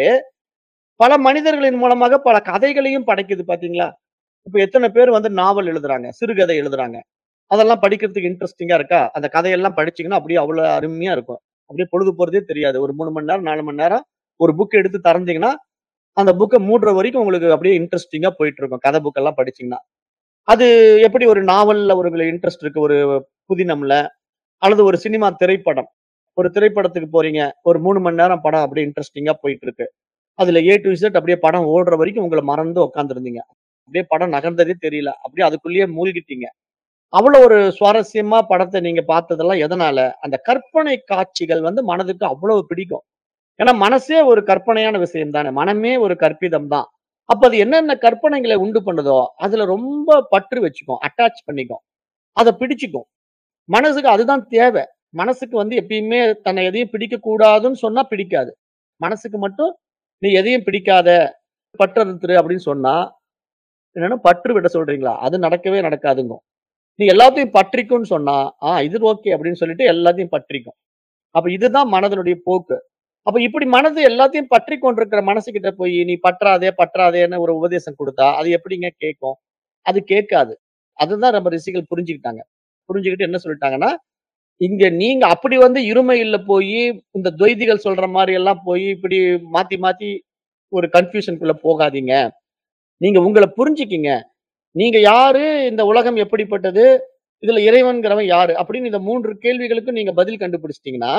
பல மனிதர்களின் மூலமாக பல கதைகளையும் படைக்குது பார்த்தீங்களா? இப்ப எத்தன பேர் வந்து நாவல் எழுதுறாங்க, சிறுகதை எழுதுறாங்க. அதெல்லாம் படிக்கிறதுக்கு இன்ட்ரஸ்டிங்கா இருக்கா? அந்த கதையெல்லாம் படிச்சீங்கன்னா, அப்படியே அவ்வளோ அருமையா இருக்கும். அப்படியே பொழுது போறதே தெரியாது. ஒரு 3 மணி நேரம், 4 மணி நேரம் ஒரு புக் எடுத்து திறந்தீங்கன்னா, அந்த புக்க மூடுற வரைக்கும் உங்களுக்கு அப்படியே இன்ட்ரஸ்டிங்கா போயிட்டு இருக்கும். கதை புக் எல்லாம் படிச்சீங்கன்னா. அது எப்படி ஒரு நாவல்ல ஒரு இன்ட்ரெஸ்ட் இருக்கு. ஒரு புதினம்ல அல்லது ஒரு சினிமா திரைப்படம். ஒரு திரைப்படத்துக்கு போறீங்க. ஒரு 3 மணி நேரம் படம் அப்படியே இன்ட்ரஸ்டிங்கா போயிட்டு இருக்கு. அதுல ஏ டூ இசட் அப்படியே படம் ஓடுற வரைக்கும் உங்கள மறந்து உட்கார்ந்திருந்தீங்க. அப்படியே படம் நகர்ந்ததே தெரியல. அப்படியே அதுக்குள்ளேயே மூழ்கிட்டீங்க. அவ்வளோ ஒரு சுவாரஸ்யமா படத்த நீங்க பார்த்ததெல்லாம் எதனால? அந்த கற்பனை காட்சிகள் வந்து மனதுக்கு அவ்வளவு பிடிக்கும். ஏன்னா மனசே ஒரு கற்பனையான விஷயம் தானே. மனமே ஒரு கற்பிதம் தான். அப்ப அது என்னென்ன கற்பனைகள உண்டு பண்ணுதோ, அதுல ரொம்ப பற்று வச்சுக்கும். அட்டாச் பண்ணிக்கும். அத பிடிச்சுக்கும். மனசுக்கு அதுதான் தேவை. மனசுக்கு வந்து எப்பயுமே தன்னை எதையும் பிடிக்கக் கூடாதுன்னு சொன்னா பிடிக்காது. மனசுக்கு மட்டும் நீ எதையும் பிடிக்காத, பற்றறுத்துரு அப்படின்னு சொன்னா, என்னன்னா பற்று விட சொல்றீங்களா? அது நடக்கவே நடக்காதுங்கும். நீ எல்லாத்தையும் பற்றிக்கும்ன்னு சொன்னா, ஆ இது ஓகே அப்படின்னு சொல்லிட்டு எல்லாத்தையும் பற்றிக்கும். அப்ப இதுதான் மனதனுடைய போக்கு. அப்ப இப்படி மனது எல்லாத்தையும் பற்றிக் கொண்டிருக்கிற மனசுகிட்ட போய் நீ பற்றாதே, பற்றாதேன்னு ஒரு உபதேசம் குடுத்தா, அது எப்படிங்க கேட்கும்? அது கேட்காது. அதுதான் நம்ம ரிஷிகள் புரிஞ்சுக்கிட்டாங்க. புரிஞ்சுகிட்டு என்ன சொல்லிட்டாங்கன்னா, இங்க நீங்க அப்படி வந்து இருமையில போயி, இந்த துவைதிகள் சொல்ற மாரி எல்லாம் போயி, இப்படி மாத்தி மாத்தி ஒரு கன்ஃப்யூஷன்க்குள்ள போகாதீங்க. நீங்க உங்கள புரிஞ்சுக்கிங்க. நீங்க யாரு? இந்த உலகம் எப்படிப்பட்டது? இதுல இறைவன்கிறவன் யாரு? அப்படின்னு இந்த 3 கேள்விகளுக்கும் நீங்க பதில் கண்டுபிடிச்சிட்டீங்கன்னா,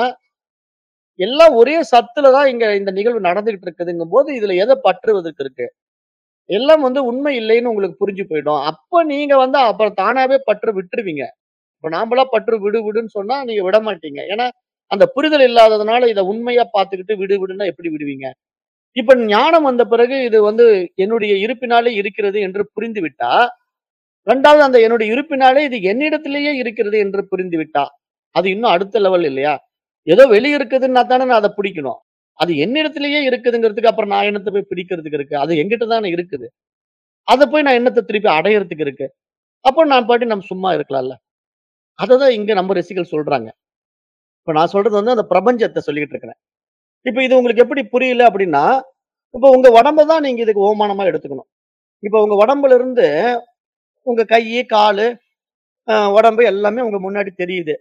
எல்லாம் ஒரே சத்துல தான் இங்க இந்த நிகழ்வு நடந்துகிட்டு இருக்குதுங்கும்போது, இதுல எத பற்றுவதற்கு இருக்கு? எல்லாம் வந்து உண்மை இல்லைன்னு உங்களுக்கு புரிஞ்சு போயிடும். அப்ப நீங்க வந்து அப்புறம் தானாவே பற்ற விட்டுருவீங்க. இப்ப நாமளா பற்று விடு விடுன்னு சொன்னா நீங்க விட மாட்டீங்க. ஏன்னா, அந்த புரிதல் இல்லாததுனால இத உண்மையா பார்த்துக்கிட்டு விடு விடுன்னா எப்படி விடுவீங்க? இப்ப ஞானம் வந்த பிறகு இது வந்து என்னுடைய இருப்பினாலே இருக்கிறது என்று புரிந்துவிட்டா, 2வது அந்த என்னுடைய இருப்பினாலே இது என்னிடத்திலேயே இருக்கிறது என்று புரிந்துவிட்டா, அது இன்னும் அடுத்த லெவல் இல்லையா? ஏதோ வெளிய இருக்குதுன்னா தானே நான் அத பிடிக்கணும். அது என்னிடத்திலேயே இருக்குதுங்கிறதுக்கு அப்புறம் நான் என்னத்த போய் பிடிக்கிறதுக்கு இருக்கு? அது என்கிட்ட தானே இருக்குது. அத போய் நான் என்னத்த திருப்பி அடையறதுக்கு இருக்கு? அப்போ நான் பாட்டுக்கு நம்ம சும்மா இருக்கலாம்ல. அததான் இங்க நம்ம ரிஷிகள் சொல்றாங்க. இப்ப நான் சொல்றது வந்து அந்த பிரபஞ்சத்த சொல்லிக்கிட்டு இருக்கிறேன். இப்ப இது உங்களுக்கு எப்படி புரியல அப்படின்னா, இப்ப உங்க உடம்ப தான் நீங்க இதுக்கு ஓமானமா எடுத்துக்கணும். இப்ப உங்க உடம்புல இருந்து உங்க கையி, காலு, அ உடம்பு எல்லாமே உங்க முன்னாடி தெரியுது.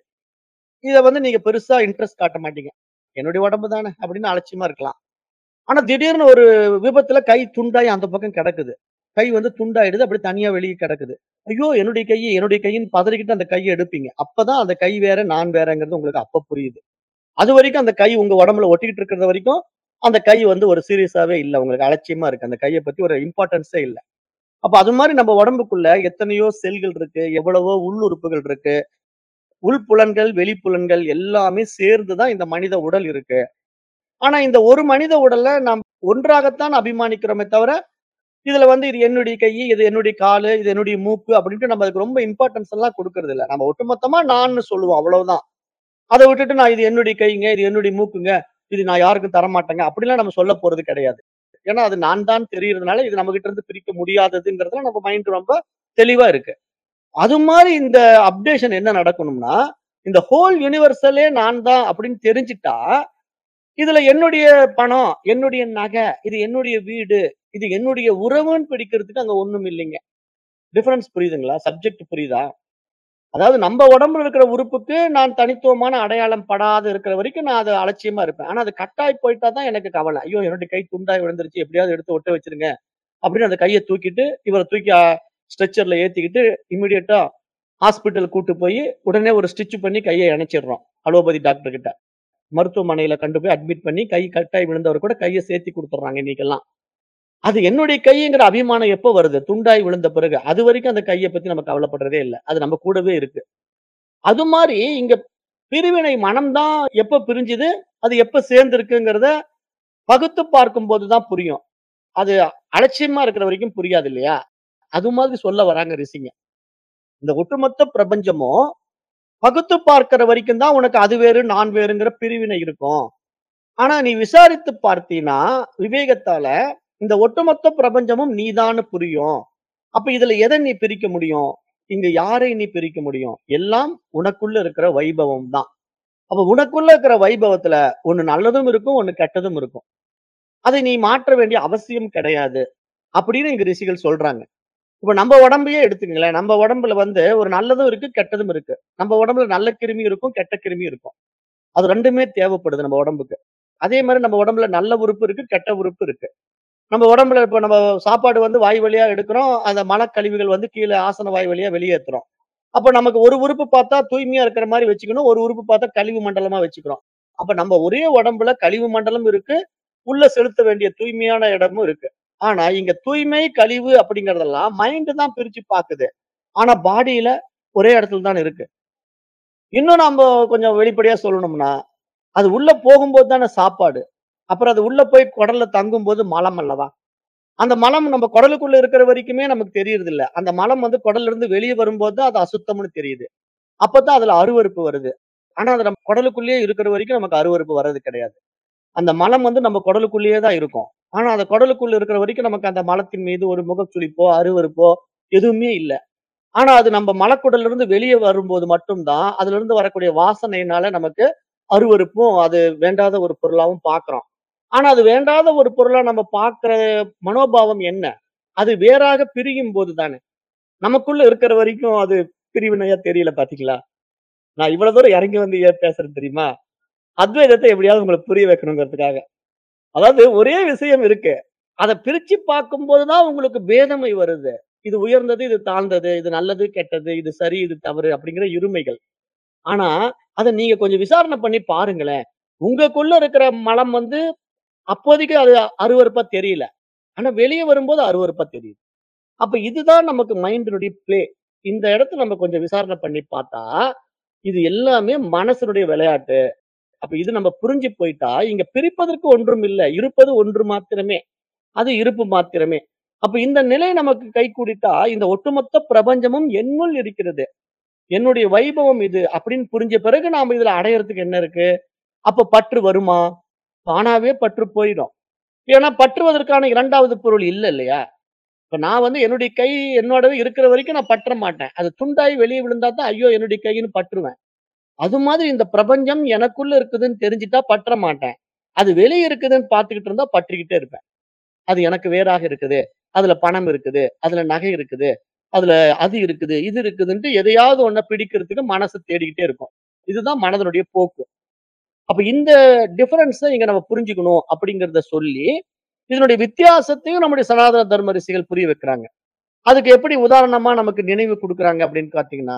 இத வந்து நீங்க பெருசா இன்ட்ரெஸ்ட் காட்ட மாட்டீங்க. என்னுடைய உடம்பு தானே அப்படின்னு அலட்சியமா இருக்கலாம். ஆனா திடீர்னு ஒரு விபத்துல கை துண்டாகி அந்த பக்கம் கிடக்குது. கை வந்து துண்டாயிடுது. அப்படியே தனியா வெளிய கிடக்குது. ஐயோ! என்னுடைய கை, என்னுடைய கைன்னு பதறிக்கிட்டு அந்த கைய எடுப்பீங்க. அப்பதான் அந்த கை வேற, நான் வேறங்கிறது உங்களுக்கு அப்ப புரியுது. அதுவரைக்கும் அந்த கை உங்க உடம்புல ஒட்டிக்கிட்டு இருக்கிறது வரைக்கும், அந்த கை வந்து ஒரு சீரியஸாவே இல்ல. உங்களுக்கு அலட்சியமா இருக்கு. அந்த கைய பத்தி ஒரு இம்பார்ட்டன்ஸே இல்ல. அப்ப அது மாரி நம்ம உடம்புக்குள்ள எத்தனையோ செல்கள் இருக்கு. எவ்வளவோ உள்ளுறுப்புகள் இருக்கு. உள்புலன்கள், வெளிப்புலன்கள் எல்லாமே சேர்ந்து தான் இந்த மனித உடல் இருக்கு. ஆனா இந்த ஒரு மனித உடல நாம் ஒன்றாகத்தான் அபிமானிக்கிறோமே தவிர, இதுல வந்து இது என்னுடைய கை, இது என்னுடைய காலு, இது என்னுடைய மூக்கு அப்படின்ட்டு நம்ம அதுக்கு ரொம்ப இம்பார்ட்டன்ஸ் எல்லாம் குடுக்கறது இல்ல. நம்ம ஒட்டுமொத்தமா நான்னு சொல்லுவோம் அவ்வளவுதான். அத விட்டுட்டு நான் இது என்னுடைய கைங்க, இது என்னுடைய மூக்குங்க, இது நான் யாருக்கும் தரமாட்டேங்க அப்படிலாம் நம்ம சொல்லப் போறது கிடையாது. ஏன்னா அது நான் தான் தெரியறதுனால இது நம்மகிட்ட இருந்து பிரிக்க முடியாததுங்கிறதுல நம்ம மைண்ட் ரொம்ப தெளிவா இருக்கு. அது மாரி இந்த அப்டேஷன் என்ன நடக்கணும்னா, இந்த ஹோல் யுனிவர்சலே நான் தான் அப்படின்னு தெரிஞ்சுட்டா, இதுல என்னுடைய பணம், என்னுடைய நகை, இது என்னுடைய வீடு, இது என்னுடைய உறவுன்னு பிடிக்கிறதுக்கு அங்க ஒண்ணும் இல்லைங்க. டிஃபரன்ஸ் புரியுதுங்களா? சப்ஜெக்ட் புரியுதா? அதாவது நம்ம உடம்புல இருக்கிற உறுப்புக்கு நான் தனித்துவமான அடையாளம் படாத இருக்கிற வரைக்கும் நான் அத அலட்சியமா இருப்பேன். ஆனா அது கட்டாயி போயிட்டா தான் எனக்கு கவல. ஐயோ! என்னுடைய கை துண்டாகி விழுந்துருச்சு. எப்படியாவது எடுத்து ஒட்ட வச்சுருங்க. அப்படின்னு அந்த கைய தூக்கிட்டு, இவர தூக்கி அ ஸ்ட்ரெச்சர்ல ஏத்திக்கிட்டு இம்மீடியட்டா ஹாஸ்பிட்டல் கூட்டு போயி, உடனே ஒரு ஸ்டிட்ச் பண்ணி கைய இணைச்சிடுறோம். அலோபதி டாக்டர் கிட்ட. மருத்துவமனையில கொண்டு போய் அட்மிட் பண்ணி கை கட்டாயி விழுந்தவர் கூட கைய சேர்த்தி குடுத்துடுறாங்க இன்னைக்கெல்லாம். அது என்னுடைய கைங்கிற அபிமானம் எப்ப வருது? துண்டாகி விழுந்த பிறகு. அதுவரைக்கும் அந்த கைய பத்தி நம்ம கவலைப்படுறதே இல்ல. அது நம்ம கூடவே இருக்கு. அது மாரி இங்க பிரிவினை மனம் தான் எப்ப பிரிஞ்சுது? அது எப்ப சேர்ந்திருக்குங்கிறத பகுத்து பார்க்கும்போது தான் புரியும். அது அலட்சியமா இருக்கிற வரைக்கும் புரியாது இல்லையா? அது மாதிரி சொல்ல வராங்க ரிஷிங்க. இந்த ஒட்டுமொத்த பிரபஞ்சமும் பகுத்து பார்க்கிற வரைக்கும் தான் உனக்கு அது வேறு, நான் வேறுங்கிற பிரிவினை இருக்கும். ஆனா நீ விசாரித்து பார்த்தீன்னா, விவேகத்தால இந்த ஒட்டுமொத்த பிரபஞ்சமும் நீதான்னு புரியும். அப்ப இதுல எத நீ பிரிக்க முடியும்? இங்க யாரை நீ பிரிக்க முடியும்? எல்லாம் உனக்குள்ள இருக்கிற வைபவம் தான். அப்ப உனக்குள்ள இருக்கிற வைபவத்துல ஒண்ணு நல்லதும் இருக்கும், ஒண்ணு கெட்டதும் இருக்கும். அதை நீ மாற்ற வேண்டிய அவசியம் கிடையாது. அப்படின்னு இங்க ரிஷிகள் சொல்றாங்க. இப்ப நம்ம உடம்பையே எடுத்துக்கங்களேன். நம்ம உடம்புல வந்து ஒரு நல்லதும் இருக்கு, கெட்டதும் இருக்கு. நம்ம உடம்புல நல்ல கிருமி இருக்கும், கெட்ட கிருமி இருக்கும். அது 2மே தேவைப்படுது நம்ம உடம்புக்கு. அதே மாரி நம்ம உடம்புல நல்ல உறுப்பு இருக்கு, கெட்ட உறுப்பு இருக்கு. நம்ம உடம்புல இப்ப நம்ம சாப்பாடு வந்து வாய் வழியா எடுக்கிறோம். அந்த மலக்கழிவுகள் வந்து கீழ ஆசன வாய் வழியா வெளியேத்துறோம். அப்ப நமக்கு ஒரு உறுப்பு பார்த்தா தூய்மையா இருக்கிற மாரி வச்சுக்கணும். ஒரு உறுப்பு பார்த்தா கழிவு மண்டலமா வச்சுக்கிறோம். அப்ப நம்ம ஒரே உடம்புல கழிவு மண்டலம் இருக்கு. உள்ள செலுத்த வேண்டிய தூய்மையான இடமும் இருக்கு. ஆனா இங்க தூய்மை, கழிவு அப்படிங்கிறதெல்லாம் மைண்ட் தான் பிரிச்சு பாக்குது. ஆனா பாடியில ஒரே இடத்துல தான் இருக்கு. இன்னும் நம்ப கொஞ்சம் வெளிப்படையா சொல்லணும்னா, அது உள்ள போகும்போது தானே சாப்பாடு. அப்புறம் அது உள்ள போய் குடல்ல தங்கும்போது மலம் அல்லவா? அந்த மலம் நம்ம குடலுக்குள்ள இருக்கிற வரைக்குமே நமக்கு தெரியறதில்ல. அந்த மலம் வந்து குடல்ல இருந்து வெளிய வரும்போது தான் அது அசுத்தம்னு தெரியுது. அப்பதான் அதுல அருவருப்பு வருது. ஆனா அது நம்ம குடலுக்குள்ளேயே இருக்கிற வரைக்கும் நமக்கு அருவருப்பு வர்றது கிடையாது. அந்த மலம் வந்து நம்ம குடலுக்குள்ளேயே தான் இருக்கும். ஆனா அந்த குடலுக்குள்ள இருக்கிற வரைக்கும் நமக்கு அந்த மலத்தின் மீது ஒரு முகச்சுளிப்போ, அருவருப்போ எதுவுமே இல்ல. ஆனா அது நம்ம மலக்குடல்ல இருந்து வெளிய வரும்போது மட்டும் தான், அதுல இருந்து வரக்கூடிய வாசனையினால நமக்கு அருவருப்பும், அது வேண்டாத ஒரு பொருளாவும் பார்க்கிறோம். ஆனா அது வேண்டாத ஒரு பொருளா நம்ம பார்க்கிற மனோபாவம் என்ன? அது வேறாக பிரியும் போது தானே. நமக்குள்ள இருக்கிற வரைக்கும் அது பிரிவினையா தெரியல பார்த்தீங்களா? நான் இவ்வளவு தூரம் இறங்கி வந்து ஏன் பேசுறேன் தெரியுமா? அத்வைதத்தை எப்படியாவது உங்களுக்கு புரிய வைக்கணுங்கிறதுக்காக. அதாவது ஒரே விஷயம் இருக்கு. அத பிரிச்சு பார்க்கும்போது தான் உங்களுக்கு பேதமை வருது. இது உயர்ந்தது, இது தாழ்ந்தது, இது நல்லது, கெட்டது, இது சரி, இது தவறு அப்படிங்கிற இருமைகள். ஆனா, அத நீங்க கொஞ்சம் விசாரணை பண்ணி பாருங்களேன். உங்களுக்குள்ள இருக்கிற மலம் வந்து அப்போதைக்கு அது அருவருப்பா தெரியல. ஆனா வெளிய வரும்போது அருவருப்பா தெரியுது. அப்ப இதுதான் நமக்கு மைண்டினுடைய பிளே. இந்த இடத்த நம்ம கொஞ்சம் விசாரணை பண்ணி பார்த்தா, இது எல்லாமே மனசனுடைய விளையாட்டு. அப்ப இது நம்ம புரிஞ்சு போயிட்டா, இங்க பிரிப்பதற்கு ஒன்றும் இல்ல. இருப்பது ஒன்று மாத்திரமே. அது இருப்பு மாத்திரமே. அப்ப இந்த நிலை நமக்கு கைகூடிட்டா, இந்த ஒட்டுமொத்த பிரபஞ்சமும் என்னுள் இருக்கிறது. என்னுடைய வைபவம் இது அப்படின்னு புரிஞ்ச பிறகு நாம இதுல அடையறதுக்கு என்ன இருக்கு? அப்ப பற்று வருமா? தானாவே பற்று போயிடும். ஏன்னா பற்றுவதற்கான 2வது பொருள் இல்ல இல்லையா? இப்ப நான் வந்து என்னுடைய கை என்னோடவே இருக்கிற வரைக்கும் நான் பற்ற மாட்டேன். அது துண்டாகி வெளிய விழுந்தா தான், ஐயோ! என்னுடைய கைன்னு பற்றுவேன். அது மாதிரி இந்த பிரபஞ்சம் எனக்குள்ள இருக்குதுன்னு தெரிஞ்சுட்டா பற்ற மாட்டேன். அது வெளிய இருக்குதுன்னு பார்த்துக்கிட்டு இருந்தா பற்றிக்கிட்டே இருப்பேன். அது எனக்கு வேறாக இருக்குது. அதுல பணம் இருக்குது. அதுல நகை இருக்குது. அதுல அது இருக்குது, இது இருக்குதுன்ட்டு எதையாவது ஒண்ண பிடிக்கிறதுக்கு மனசு தேடிக்கிட்டே இருக்கும். இதுதான் மனதனுடைய போக்கு. அப்ப இந்த டிஃபரன்ஸ இங்க நம்ம புரிஞ்சுக்கணும் அப்படிங்கிறத சொல்லி, இதனுடைய வித்தியாசத்தையும் நம்முடைய சனாதன தர்ம ரிஷிகள் புரிய வைக்கிறாங்க. அதுக்கு எப்படி உதாரணமா நமக்கு நினைவு குடுக்குறாங்க அப்படின்னு பார்த்தீங்கன்னா,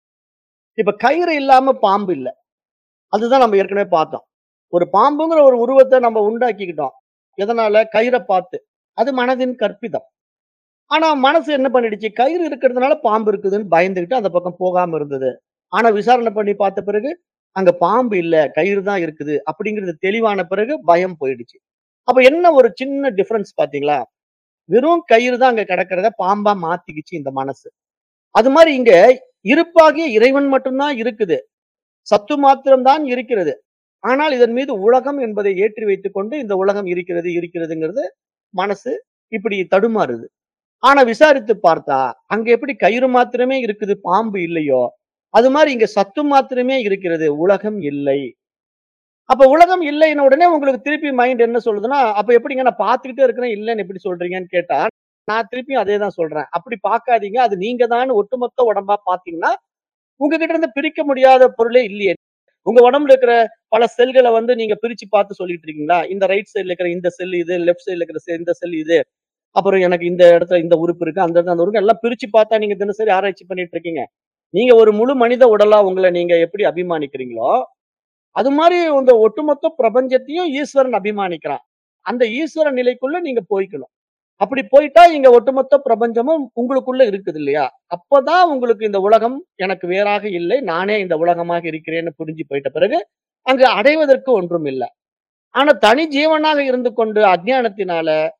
இப்ப கயிறு இல்லாம பாம்பு இல்ல. அதுதான் நம்ம ஏற்கனவே பார்த்தோம். ஒரு பாம்புங்கிற ஒரு உருவத்த நம்ம உண்டாக்கிக்கிட்டோம். எதனால? கயிற பார்த்து. அது மனதின் கற்பிதம். ஆனா மனசு என்ன பண்ணிடுச்சு? கயிறு இருக்கிறதுனால பாம்பு இருக்குதுன்னு பயந்துகிட்டு அந்த பக்கம் போகாம இருந்தது. ஆனா விசாரணை பண்ணி பார்த்த பிறகு, அங்க பாம்பு இல்ல, கயிறு தான் இருக்குது அப்படிங்கிறது தெளிவான பிறகு பயம் போயிடுச்சு. அப்ப என்ன ஒரு சின்ன டிஃபரன்ஸ் பார்த்தீங்களா? வெறும் கயிறு தான் அங்க கிடக்கிறத பாம்பா மாத்திக்கிச்சு இந்த மனசு. அது மாரி இங்க இருப்பாகிய இறைவன் மட்டும் தான் இருக்குது. சத்து மாத்திரம் தான் இருக்கிறது. ஆனால் இதன் மீது உலகம் என்பதை ஏற்றி வைத்துக்கொண்டு இந்த உலகம் இருக்கிறது, இருக்கிறதுங்கிறது மனசு இப்படி தடுமாறுது. ஆனா விசாரித்து பார்த்தா, அங்க எப்படி கயிறு மாத்திரமே இருக்குது, பாம்பு இல்லையோ, அது மாரி இங்க சத்து மாத்திரமே இருக்கிறது, உலகம் இல்லை. அப்ப உலகம் இல்லைன்ன உடனே உங்களுக்கு திருப்பி மைண்ட் என்ன சொல்லுதுன்னா, அப்ப எப்படிங்க நான் பார்த்துக்கிட்டே இருக்கிறேன், இல்லன்னு எப்படி சொல்றீங்கன்னு கேட்டா, நான் திருப்பியும் அதே தான் சொல்றேன். அப்படி பார்க்காதீங்க. அது நீங்க தான் ஒட்டுமொத்த உடம்பா பார்த்தீங்கன்னா, உங்ககிட்ட இருந்து பிரிக்க முடியாத பொருளே இல்லையே. உங்க உடம்புல இருக்கிற பல செல்கள வந்து நீங்க பிரிச்சு பார்த்து சொல்லிட்டு இருக்கீங்களா? இந்த ரைட் சைடுல இருக்கிற இந்த செல் இது, லெஃப்ட் சைடுல இருக்கிற செ இந்த செல் இது. அப்புறம் எனக்கு இந்த இடத்துல இந்த உறுப்பு இருக்கு, அந்த இடத்துல அந்த உறுப்பு எல்லாம் பிரிச்சு பார்த்தா நீங்க தினசரி ஆராய்ச்சி பண்ணிட்டு இருக்கீங்க. நீங்க ஒரு முழு மனித உடலா உங்கள நீங்க எப்படி அபிமானிக்கிறீங்களோ, அது மாரி உங்க ஒட்டுமொத்த பிரபஞ்சத்தையும் ஈஸ்வரன் அபிமானிக்கிறான். அந்த ஈஸ்வர நிலைக்குள்ள நீங்க போய்க்கணும். அப்படி போயிட்டா இங்க ஒட்டுமொத்த பிரபஞ்சமும் உங்களுக்குள்ள இருக்குது இல்லையா? அப்பதான் உங்களுக்கு இந்த உலகம் எனக்கு வேறாக இல்லை. நானே இந்த உலகமாக இருக்கிறேன்னு புரிஞ்சு போயிட்ட பிறகு, அங்கு அடைவதற்கு ஒன்றும் இல்ல. ஆனா தனி ஜீவனாக இருந்து கொண்டு அஞ்ஞானத்தினால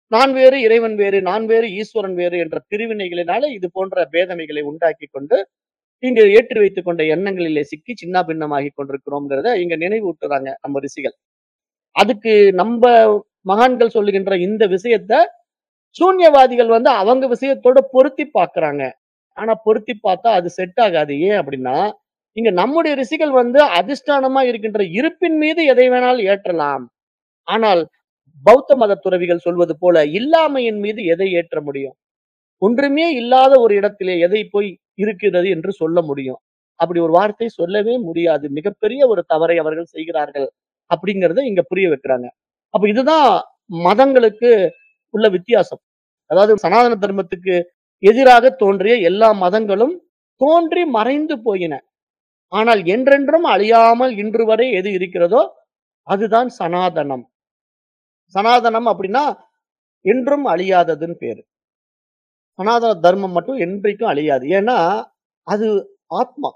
நான் வேறு இறைவன் வேறு நான் வேறு ஈஸ்வரன் வேறு என்ற பிரிவினைகளினால இது போன்ற பேதமைகளை உண்டாக்கி கொண்டு இங்க ஏற்றி வைத்துக் கொண்ட எண்ணங்களிலே சிக்கி சின்ன பின்னமாகி கொண்டிருக்கிறோம்ங்கிறத இங்க நினைவூட்டுறாங்க நம்ம ரிஷிகள் அதுக்கு நம்ம மகான்கள் சொல்லுகின்ற இந்த விஷயத்த சூன்யவாதிகள் வந்து அவங்க விஷயத்தோட பொருத்தி பார்க்கறாங்க ஆனா பொருத்தி பார்த்தா அது செட் ஆகாது ஏன் அப்படின்னா இங்க நம்முடைய ரிஷிகள் வந்து அதிஷ்டானமா இருக்கின்ற இருப்பின் மீது எதை வேணாலும் ஏற்றலாம் ஆனால் பௌத்த மத துறவிகள் சொல்வது போல இல்லாமையின் மீது எதை ஏற்ற முடியும் ஒன்றுமே இல்லாத ஒரு இடத்திலே எதை போய் இருக்கிறது என்று சொல்ல முடியும் அப்படி ஒரு வார்த்தை சொல்லவே முடியாது மிகப்பெரிய ஒரு தவறை அவர்கள் செய்கிறார்கள் அப்படிங்கறத இங்க புரிய வைக்கிறாங்க அப்ப இதுதான் மதங்களுக்கு உள்ள வித்தியாசம் அதாவது சனாதன தர்மத்துக்கு எதிராக தோன்றிய எல்லா மதங்களும் தோன்றி மறைந்து போயின ஆனால் என்றென்றும் அழியாமல் இன்று வரை எது இருக்கிறதோ அதுதான் சனாதனம் சனாதனம் அப்படின்னா என்றும் அழியாததுன்னு பேரு சனாதன தர்மம் மட்டும் என்றைக்கும் அழியாது ஏன்னா அது ஆத்மா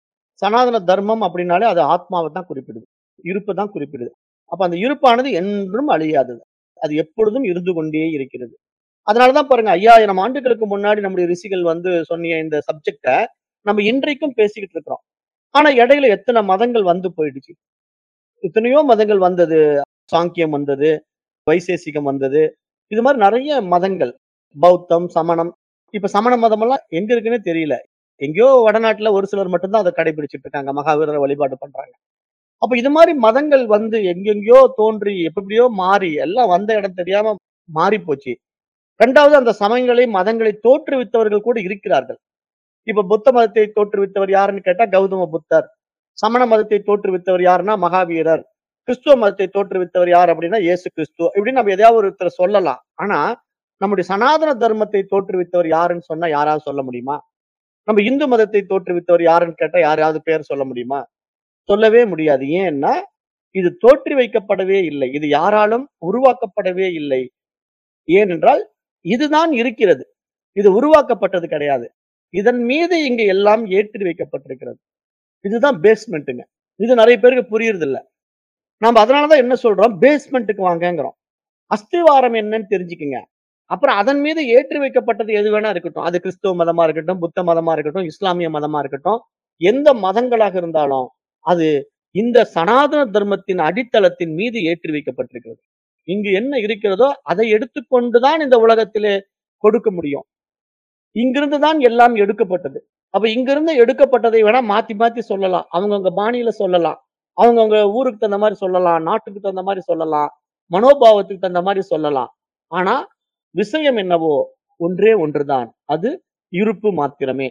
சனாதன தர்மம் அப்படின்னாலே அது ஆத்மாவை தான் குறிப்பிடுது இருப்பு தான் குறிப்பிடுது அப்ப அந்த இருப்பானது என்றும் அழியாதது அது எப்பொழுதும் இருந்து கொண்டே இருக்கிறது அதனாலதான் பாருங்க ஐயாயிரம் ஆண்டுகளுக்கு முன்னாடி நம்முடைய ரிஷிகள் வந்து சொன்னிய இந்த சப்ஜெக்ட நம்ம இன்றைக்கும் பேசிக்கிட்டு இருக்கிறோம் ஆனா இடையில எத்தனை மதங்கள் வந்து போயிடுச்சு எத்தனையோ மதங்கள் வந்தது சாங்கியம் வந்தது வைசேசிகம் வந்தது இது மாதிரி நிறைய மதங்கள் பௌத்தம் சமணம் இப்ப சமண மதம் எல்லாம் எங்க இருக்குன்னே தெரியல எங்கேயோ வடநாட்டுல ஒரு சிலர் மட்டும்தான் அதை கடைபிடிச்சிட்டு இருக்காங்க மகாவீரரை வழிபாடு பண்றாங்க அப்ப இது மாதிரி மதங்கள் வந்து எங்கெங்கயோ தோன்றி எப்படியோ மாறி எல்லாம் வந்த இடம் தெரியாம மாறி போச்சு ரெண்டாவது அந்த சமயங்களை மதங்களை தோற்றுவித்தவர்கள் கூட இருக்கிறார்கள் இப்ப புத்த மதத்தை தோற்றுவித்தவர் யாருன்னு கேட்டா கௌதம புத்தர் சமண மதத்தை தோற்றுவித்தவர் யாருன்னா மகாவீரர் கிறிஸ்துவ மதத்தை தோற்றுவித்தவர் யார் அப்படின்னா இயேசு கிறிஸ்து இப்படின்னு நம்ம எதையாவது ஒருத்தர் சொல்லலாம் ஆனா நம்முடைய சனாதன தர்மத்தை தோற்றுவித்தவர் யாருன்னு சொன்னா யாராவது சொல்ல முடியுமா நம்ம இந்து மதத்தை தோற்றுவித்தவர் யாருன்னு கேட்டா யாராவது பேர் சொல்ல முடியுமா சொல்லவே முடியாது ஏன்னா இது தோற்றி வைக்கப்படவே இல்லை இது யாராலும் உருவாக்கப்படவே இல்லை ஏனென்றால் இதுதான் இருக்கிறது இது உருவாக்கப்பட்டது கிடையாது இதன் மீது இங்க எல்லாம் ஏற்றி வைக்கப்பட்டிருக்கிறது இதுதான் பேஸ்மெண்ட்டுங்க இது நிறைய பேருக்கு புரியுறது இல்ல நாம அதனாலதான் என்ன சொல்றோம் பேஸ்மெண்ட்டுக்கு வாங்கங்கிறோம் அஸ்திவாரம் என்னன்னு தெரிஞ்சுக்குங்க அப்புறம் அதன் மீது ஏற்றி வைக்கப்பட்டது எது வேணா இருக்கட்டும் அது கிறிஸ்துவ மதமா இருக்கட்டும் புத்த மதமா இருக்கட்டும் இஸ்லாமிய மதமா இருக்கட்டும் எந்த மதங்களாக இருந்தாலும் அது இந்த சனாதன தர்மத்தின் அடித்தளத்தின் மீது ஏற்றி வைக்கப்பட்டிருக்கிறது இங்கு என்ன இருக்கிறதோ அதை எடுத்துக்கொண்டுதான் இந்த உலகத்திலே கொடுக்க முடியும் இங்கிருந்து தான் எல்லாம் எடுக்கப்பட்டது அப்ப இங்கிருந்து எடுக்கப்பட்டதை வேணா மாத்தி மாத்தி சொல்லலாம் அவங்கவுங்க பாணியில சொல்லலாம் அவங்கவுங்க ஊருக்கு தகுந்த மாதிரி சொல்லலாம் நாட்டுக்கு தகுந்த மாதிரி சொல்லலாம் மனோபாவத்துக்கு தகுந்த மாதிரி சொல்லலாம் ஆனா விஷயம் என்னவோ ஒன்றே ஒன்றுதான் அது இருப்பு மாத்திரமே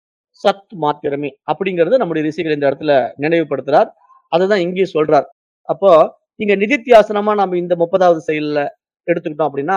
சத் மாத்திரமே அப்படிங்கறது நம்முடைய ரிஷிகள் இந்த இடத்துல நினைவுபடுத்துறார் அதுதான் இங்கே சொல்றார் அப்போ இங்க நிதித்தியாசனமா நம்ம இந்த முப்பதாவது செயல்ல எடுத்துக்கிட்டோம் அப்படின்னா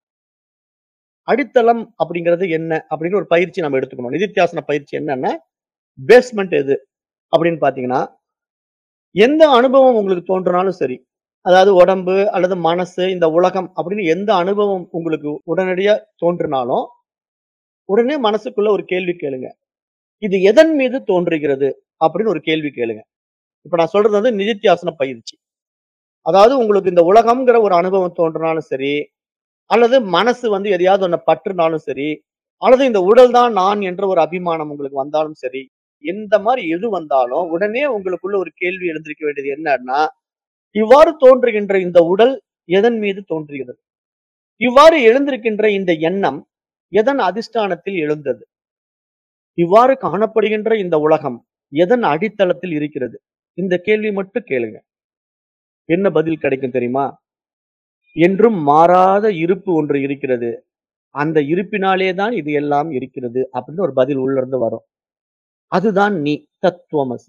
அடித்தளம் அப்படிங்கிறது என்ன அப்படின்னு ஒரு பயிற்சி நம்ம எடுத்துக்கணும் நிதித்தியாசன பயிற்சி என்னன்னா பேஸ்மெண்ட் எது அப்படின்னு பாத்தீங்கன்னா எந்த அனுபவம் உங்களுக்கு தோன்றினாலும் சரி அதாவது உடம்பு அல்லது மனசு இந்த உலகம் அப்படின்னு எந்த அனுபவம் உங்களுக்கு உடனடியா தோன்றினாலும் உடனே மனசுக்குள்ள ஒரு கேள்வி கேளுங்க இது எதன் மீது தோன்றுகிறது அப்படின்னு ஒரு கேள்வி கேளுங்க இப்ப நான் சொல்றது வந்து நிதித்தியாசன பயிற்சி அதாவது உங்களுக்கு இந்த உலகம்ங்கிற ஒரு அனுபவம் தோன்றினாலும் சரி அல்லது மனசு வந்து எதையாவது ஒண்ணு பற்றுனாலும் சரி அல்லது இந்த உடல் தான் நான் என்ற ஒரு அபிமானம் உங்களுக்கு வந்தாலும் சரி எந்த மாதிரி எது வந்தாலும் உடனே உங்களுக்குள்ள ஒரு கேள்வி எழுந்திருக்க வேண்டியது என்னன்னா இவ்வாறு தோன்றுகின்ற இந்த உடல் எதன் மீது தோன்றுகிறது இவ்வாறு எழுந்திருக்கின்ற இந்த எண்ணம் எதன் அதிஷ்டானத்தில் எழுந்தது இவ்வாறு காணப்படுகின்ற இந்த உலகம் எதன் அடித்தளத்தில் இருக்கிறது இந்த கேள்வி மட்டும் கேளுங்க என்ன பதில் கிடைக்கும் தெரியுமா என்றும் மாறாத இருப்பு ஒன்று இருக்கிறது அந்த இருப்பினாலே தான் இது எல்லாம் இருக்கிறது அப்படின்னு ஒரு பதில் உள்ள இருந்து வரும் அதுதான் நீ தத்துவமசி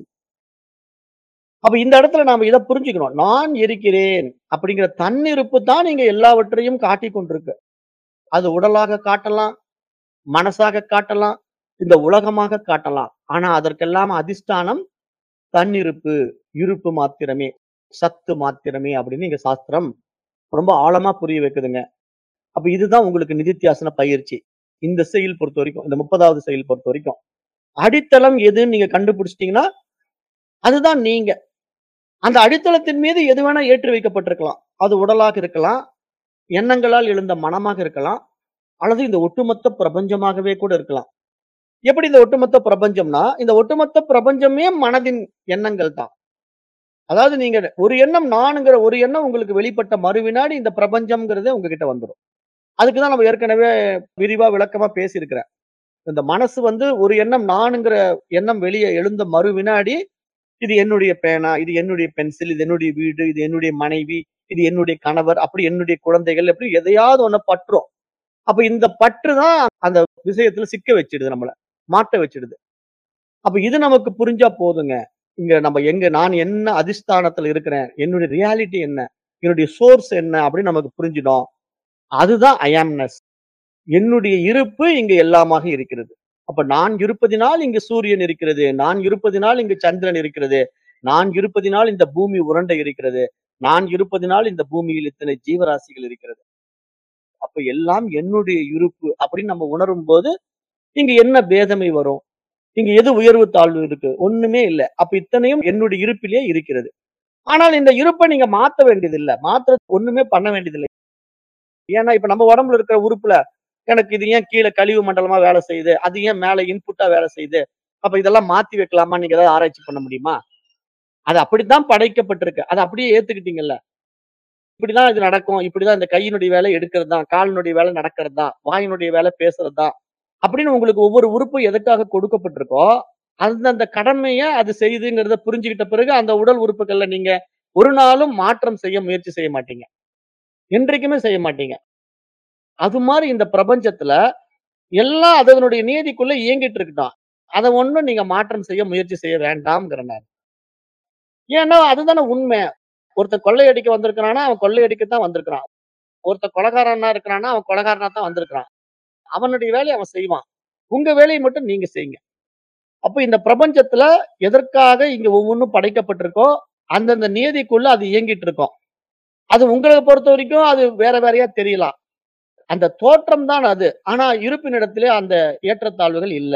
அப்ப இந்த இடத்துல நாம இதை புரிஞ்சுக்கணும் நான் இருக்கிறேன் அப்படிங்கிற தன்னிருப்பு தான் நீங்க எல்லாவற்றையும் காட்டிக் கொண்டிருக்கு அது உடலாக காட்டலாம் மனசாக காட்டலாம் இந்த உலகமாக காட்டலாம் ஆனா அதற்கெல்லாம் அதிஷ்டானம் தன்னிருப்பு இருப்பு மாத்திரமே சத்து மாத்திரமே அப்படின்னு இங்க சாஸ்திரம் ரொம்ப ஆழமா புரிய வைக்குதுங்க அப்ப இதுதான் உங்களுக்கு நிதித்தியாசன பயிற்சி இந்த செயல் பொறுத்த வரைக்கும் இந்த முப்பதாவது செயல் பொறுத்த வரைக்கும் அடித்தளம் எதுன்னு நீங்க கண்டுபிடிச்சிட்டீங்கன்னா அதுதான் நீங்க அந்த அடித்தளத்தின் மீது எது வேணா ஏற்றி வைக்கப்பட்டிருக்கலாம் அது உடலாக இருக்கலாம் எண்ணங்களால் எழுந்த மனமாக இருக்கலாம். அல்லது இந்த ஒட்டுமொத்த பிரபஞ்சமாகவே கூட இருக்கலாம். எப்படி இந்த ஒட்டுமொத்த பிரபஞ்சம்னா, இந்த ஒட்டுமொத்த பிரபஞ்சமே மனதின் எண்ணங்கள் தான். அதாவது நீங்க ஒரு எண்ணம் நான்ங்கிற ஒரு எண்ணம் உங்களுக்கு வெளிப்பட்ட மறுவினாடி இந்த பிரபஞ்சம்ங்கிறதே உங்ககிட்ட வந்துரும். அதுக்கு தான் நம்ம ஏற்கனவே விரிவா விளக்கமா பேசியிருக்கிறேன். இந்த மனசு வந்து ஒரு எண்ணம் நானுங்கிற எண்ணம் வெளிய எழுந்த மறுவினாடி, இது என்னுடைய பேனா, இது என்னுடைய பென்சில், இது என்னுடைய வீடு, இது என்னுடைய மனைவி, இது என்னுடைய கணவர், அப்படி என்னுடைய குழந்தைகள், அப்படி எதையாவது ஒண்ண பற்றும். அப்ப இந்த பற்று தான் அந்த விஷயத்துல சிக்க வச்சிடுது நம்மள. மாட்ட வச்சிடுது. அப்ப இது நமக்கு புரிஞ்சா போதுங்க. இங்க நம்ம எங்க நான் என்ன அதிஷ்டானத்துல இருக்கிறேன்? என்னுடைய ரியாலிட்டி என்ன? என்னுடைய சோர்ஸ் என்ன? அப்படின்னு நமக்கு புரிஞ்சிடும். அதுதான் ஐ ஆம்னஸ். என்னுடைய இருப்பு இங்க எல்லாமாக இருக்கிறது. அப்ப நான் இருப்பதினால் இங்கு சூரியன் இருக்கிறது. நான் இருப்பதினால் இங்கு சந்திரன் இருக்கிறது. நான் இருப்பதினால் இந்த பூமி உருண்டை இருக்கிறது. நான் இருப்பதினால் இந்த பூமியில் இத்தனை ஜீவராசிகள் இருக்கிறது. அப்ப எல்லாம் என்னுடைய இருப்பு அப்படின்னு நம்ம உணரும்போது, இங்க என்ன பேதமை வரும்? இங்க எது உயர்வு தாழ்வு இருக்கு? ஒண்ணுமே இல்ல. அப்ப இத்தனையும் என்னுடைய இருப்பிலே இருக்கிறது. ஆனால் இந்த இருப்ப நீங்க மாத்த வேண்டியதில்ல. மாத்துறதுக்கு ஒண்ணுமே பண்ண வேண்டியதில்லை. ஏன்னா இப்ப நம்ம உடம்புல இருக்கிற உறுப்புல, எனக்கு இது ஏன் கீழ கழிவு மண்டலமா வேலை செய்யுது? அது ஏன் மேல இன்புட்டா வேலை செய்யுது? அப்ப இதெல்லாம் மாத்தி வைக்கலாமா? நீங்க ஏதாவது ஆராய்ச்சி பண்ண முடியுமா? அது அப்படித்தான் படைக்கப்பட்டிருக்கு. அத அப்படியே ஏத்துக்கிட்டீங்கல்ல. இப்படிதான் இது நடக்கும். இப்படிதான் இந்த கையினுடைய வேலை எடுக்கிறது தான். காலினுடைய வேலை நடக்கிறது தான். வாயினுடைய வேலை பேசுறது தான். அப்படின்னு உங்களுக்கு ஒவ்வொரு உறுப்பும் எதுக்காக கொடுக்கப்பட்டிருக்கோ, அந்தந்த கடமைய அது செய்யுதுங்கிறத புரிஞ்சுகிட்ட பிறகு அந்த உடல் உறுப்புகள்ல நீங்க ஒரு நாளும் மாற்றம் செய்ய முயற்சி செய்ய மாட்டீங்க. என்றைக்குமே செய்ய மாட்டீங்க. அது மாரி இந்த பிரபஞ்சத்துல எல்லாம் அதனுடைய நியதிக்குள்ள இயங்கிட்டு இருக்கட்டும். அத ஒண்ணும் நீங்க மாற்றம் செய்ய முயற்சி செய்ய வேண்டாம்ங்கிறேன் நான். ஏன்னா அதுதானே உண்மை. ஒருத்தன் கொள்ளையடிக்க வந்திருக்கிறான்னா, அவன் கொள்ளையடிக்கத்தான் வந்திருக்கிறான். ஒருத்தன் கொலைகாரனா இருக்கிறான்னா, அவன் கொலைகாரனா தான் வந்திருக்கிறான். அவனுடைய வேலைய அவன் செய்வான். உங்க வேலைய மட்டும் நீங்க செய்யுங்க. அப்ப இந்த பிரபஞ்சத்துல எதற்காக இங்க ஒவ்வொன்னும் படைக்கப்பட்டிருக்கோ, அந்தந்த நியதிக்குள்ள அது இயங்கிட்டு இருக்கும். அது உங்கள பொறுத்தவரைக்கும் அது வேற வேறயா தெரியலாம். அந்த தோற்றம் தான் அது. ஆனா இருப்பினிடத்திலே அந்த ஏற்றத்தாழ்வுகள் இல்ல.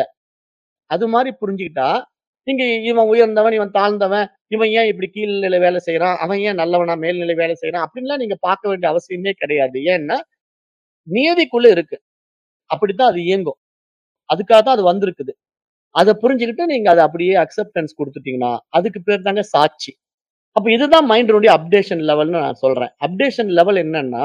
அது மாரி புரிஞ்சுக்கிட்டா, நீங்க இவன் உயர்ந்தவன், இவன் தாழ்ந்தவன், இவன் ஏன் இப்படி கீழ்நிலை வேலை செய்றான்? அவன் ஏன் நல்லவனா மேல்நிலை வேலை செய்றான்? அப்படின்லாம் நீங்க பார்க்க வேண்டிய அவசியமே கிடையாது. ஏன்னா, நியதிக்குள்ள இருக்கு. அப்படித்தான் அது இயங்கும். அதுக்காக தான் அது வந்திருக்குது. அத புரிஞ்சுகிட்டு நீங்க அத அப்படியே அக்செப்டன்ஸ் குடுத்துட்டீங்கன்னா, அதுக்கு பேர் தாங்க சாட்சி. அப்ப இதுதான் மைண்டினுடைய அப்டேஷன் லெவல்ன்னு நான் சொல்றேன். அப்டேஷன் லெவல் என்னன்னா,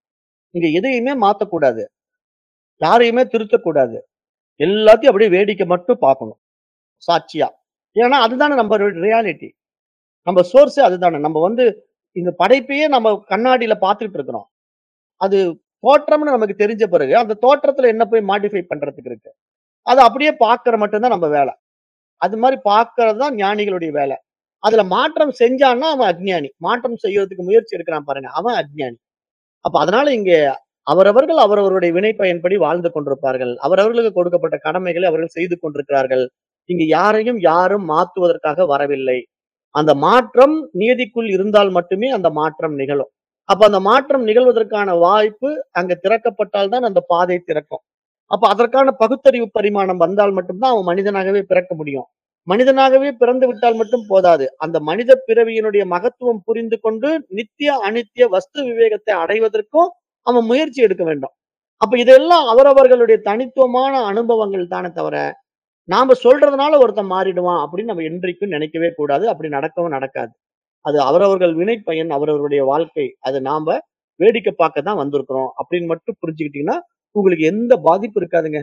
இங்க எதையுமே மாத்தக்கூடாது. யாரையுமே திருத்தக்கூடாது. எல்லாத்தையும் அப்படியே வேடிக்கை மட்டும் பார்க்கணும். சாட்சியா. ஏன்னா அதுதானே நம்ம ரியாலிட்டி. நம்ம சோர்ஸே அதுதானே. நம்ம வந்து இந்த படைப்பையே நம்ம கண்ணாடியில பார்த்துட்டு இருக்கிறோம். அது தோற்றம்னு நமக்கு தெரிஞ்ச பிறகு, அந்த தோற்றத்துல என்ன போய் மாடிஃபை பண்றதுக்கு இருக்கு? அத அப்படியே பார்க்கிற மட்டும் தான் நம்ம வேலை. அது மாரி பார்க்கிறது தான் ஞானிகளுடைய வேலை. அதுல மாற்றம் செஞ்சான்னா அவன் அஞ்ஞானி. மாற்றம் செய்யறதுக்கு முயற்சி எடுக்கிறான் பாருங்க, அவன் அஞ்ஞானி. அப்ப அதனால இங்க அவரவர்கள் அவரவருடைய வினை பயன்படி வாழ்ந்து கொண்டிருப்பார்கள். அவரவர்களுக்கு கொடுக்கப்பட்ட கடமைகளை அவர்கள் செய்து கொண்டிருக்கிறார்கள். இங்க யாரையும் யாரும் மாத்துவதற்காக வரவில்லை. அந்த மாற்றம் நியதிக்குள் இருந்தால் மட்டுமே அந்த மாற்றம் நிகழும். அப்ப அந்த மாற்றம் நிகழ்வதற்கான வாய்ப்பு அங்க திறக்கப்பட்டால் தான் அந்த பாதை திறக்கும். அப்ப அதற்கான பகுத்தறிவு பரிமாணம் வந்தால் மட்டும் தான் அவன் மனிதனாகவே பிறக்க முடியும். மனிதனாகவே பிறந்து விட்டால் மட்டும் போதாது. அந்த மனித பிறவியினுடைய மகத்துவம் புரிந்து கொண்டு நித்திய, அனித்திய வஸ்து விவேகத்தை அடைவதற்கும் அவன் முயற்சி எடுக்க வேண்டும். அப்ப இதெல்லாம் அவரவர்களுடைய தனித்துவமான அனுபவங்கள் தானே தவிர, நாம சொல்றதுனால ஒருத்தன் மாறிடுவான் அப்படின்னு நம்ம என்றைக்கும் நினைக்கவே கூடாது. அப்படி நடக்கவும் நடக்காது. அது அவரவர்கள் வினை பயன், அவரவர்களுடைய வாழ்க்கை. அது நாம வேடிக்கை பார்க்க தான் வந்திருக்கிறோம் அப்படின்னு மட்டும் புரிஞ்சுக்கிட்டீங்கன்னா, உங்களுக்கு எந்த பாதிப்பும் இருக்காதுங்க.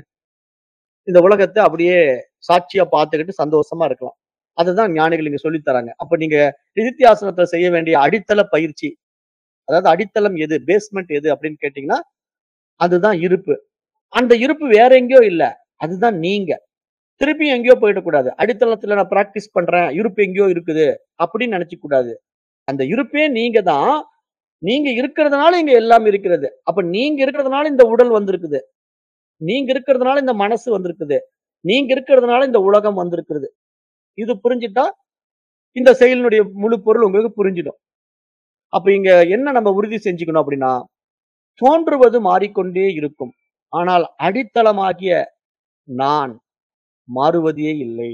இந்த உலகத்த அப்படியே சாட்சியா பார்த்துக்கிட்டு சந்தோஷமா இருக்கலாம். அதுதான் ஞானிகள் இங்க சொல்லித் தராங்க. அப்ப நீங்க நிதித்தியாசனத்துல செய்ய வேண்டிய அடித்தள பயிற்சி. அதாவது அடித்தளம் எது? பேஸ்மெண்ட் எது அப்படின்னு கேட்டீங்கன்னா, அதுதான் இருப்பு. அந்த இருப்பு வேற எங்கேயோ இல்ல. அதுதான் நீங்க. திருப்பி எங்கேயோ போயிடக்கூடாது. அடித்தளத்துல நான் பிராக்டிஸ் பண்றேன். இருப்பு எங்கேயோ இருக்குது. அப்படின்னு நினைச்சுக்க கூடாது. அந்த இருப்பே நீங்க தான். நீங்க இருக்கிறதுனால இங்க எல்லாம் இருக்கிறது. அப்ப நீங்க இருக்கிறதுனால இந்த உடல் வந்திருக்குது. நீங்க இருக்கிறதுனால இந்த மனசு வந்திருக்குது. நீங்க இருக்கிறதுனால இந்த உலகம் வந்திருக்கிறது. இது புரிஞ்சுட்டா, இந்த செயலினுடைய முழு பொருள் உங்களுக்கு புரிஞ்சிடும். அப்ப இங்க என்ன நம்ம உறுதி செஞ்சுக்கணும் அப்படின்னா, தோன்றுவது மாறிக்கொண்டே இருக்கும். ஆனால் அடித்தளமாகிய நான் மாறுவதே இல்லை.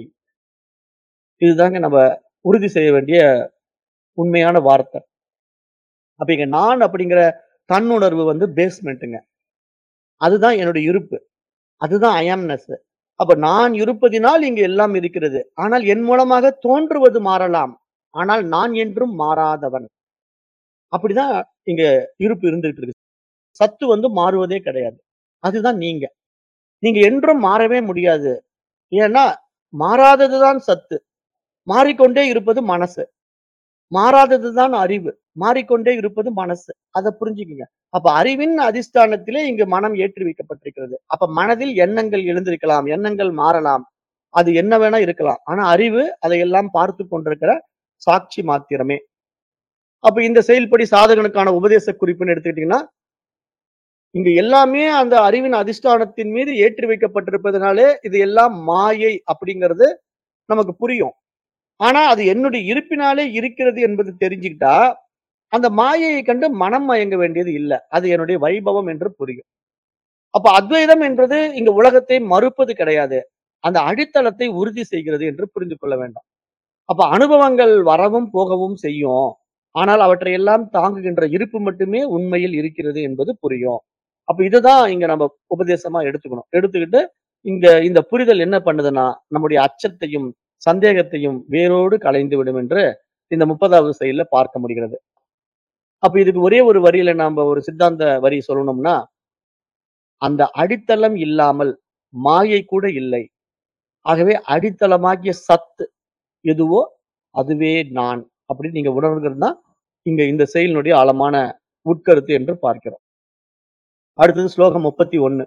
இதுதாங்க நம்ம உறுதி செய்ய வேண்டிய உண்மையான வார்த்தை. அப்ப இங்க நான் அப்படிங்கிற தன்னுணர்வு வந்து பேஸ்மெண்ட்டுங்க. அதுதான் என்னுடைய இருப்பு. அதுதான் அயாம்னஸ். அப்ப நான் இருப்பதினால் இங்கு எல்லாம் இருக்கிறது. ஆனால் என் மூலமாக தோன்றுவது மாறலாம். ஆனால் நான் என்றும் மாறாதவன். அப்படிதான் இங்க இருப்பு இருந்துட்டு இருக்கு. சத்து வந்து மாறுவதே கிடையாது. அதுதான் நீங்க. நீங்க என்றும் மாறவே முடியாது. ஏன்னா, மாறாதது தான் சத்து. மாறிக்கொண்டே இருப்பது மனசு. மாறாதது தான் அறிவு. மாறிக்கொண்டே இருப்பது மனசு. அத புரிஞ்சுக்கங்க. அப்ப அறிவின் அதிஷ்டானத்திலே இங்கு மனம் ஏற்றி வைக்கப்பட்டிருக்கிறது. அப்ப மனதில் எண்ணங்கள் எழுந்திருக்கலாம். எண்ணங்கள் மாறலாம். அது என்ன வேணா இருக்கலாம். ஆனா அறிவு அதையெல்லாம் பார்த்துக் கொண்டிருக்கிற சாட்சி மாத்திரமே. அப்ப இந்த செயல்படி சாதகனுக்கான உபதேச குறிப்புன்னு எடுத்துக்கிட்டீங்கன்னா இங்க எல்லாமே அந்த அறிவின் அதிஷ்டானத்தின் மீது ஏற்றி வைக்கப்பட்டிருப்பதனாலே, இது எல்லாம் மாயை அப்படிங்கிறது நமக்கு புரியும். ஆனா, அது என்னுடைய இருப்பினாலே இருக்கிறது என்பது தெரிஞ்சுக்கிட்டா, அந்த மாயையை கண்டு மனம் மயங்க வேண்டியது இல்ல. அது என்னுடைய வைபவம் என்று புரியும். அப்ப அத்வைதம் என்றது இங்க உலகத்தை மறுப்பது கிடையாது. அந்த அடித்தளத்தை உறுதி செய்கிறது என்று புரிந்து கொள்ள வேண்டும். அப்ப அனுபவங்கள் வரவும் போகவும் செய்யும். ஆனால் அவற்றை எல்லாம் தாங்குகின்ற இருப்பு மட்டுமே உண்மையில் இருக்கிறது என்பது புரியும். அப்ப இதுதான் இங்க நம்ம உபதேசமா எடுத்துக்கணும். எடுத்துக்கிட்டு இங்க இந்த புரிதல் என்ன பண்ணுதுன்னா, நம்முடைய அச்சத்தையும், சந்தேகத்தையும் வேரோடு களைந்து விடும் என்று இந்த 30வது செயல்ல பார்க்க முடிகிறது. அப்ப இதுக்கு ஒரே ஒரு வரியில நாம ஒரு சித்தாந்த வரி சொல்லணும்னா, அந்த அடித்தளம் இல்லாமல் மாயை கூட இல்லை. ஆகவே அடித்தளமாகிய சத்து எதுவோ அதுவே நான் அப்படின்னு நீங்க உணர்கிறது தான் இங்க இந்த செயலினுடைய ஆழமான உட்கருத்து என்று பார்க்கிறோம். அடுத்தது ஸ்லோகம் 31.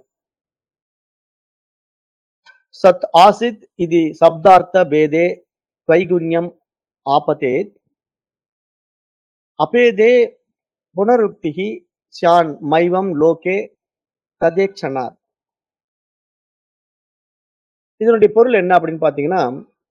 சத் ஆசித் இது சப்தார்த்த பேதே த்வைகுண்யம் ஆபதேத் அபேதே புனருக்திஹி ஸ்யான் மைவம் லோகே ததேக்ஷணாத். இதனுடைய பொருள் என்ன அப்படின்னு பாத்தீங்கன்னா,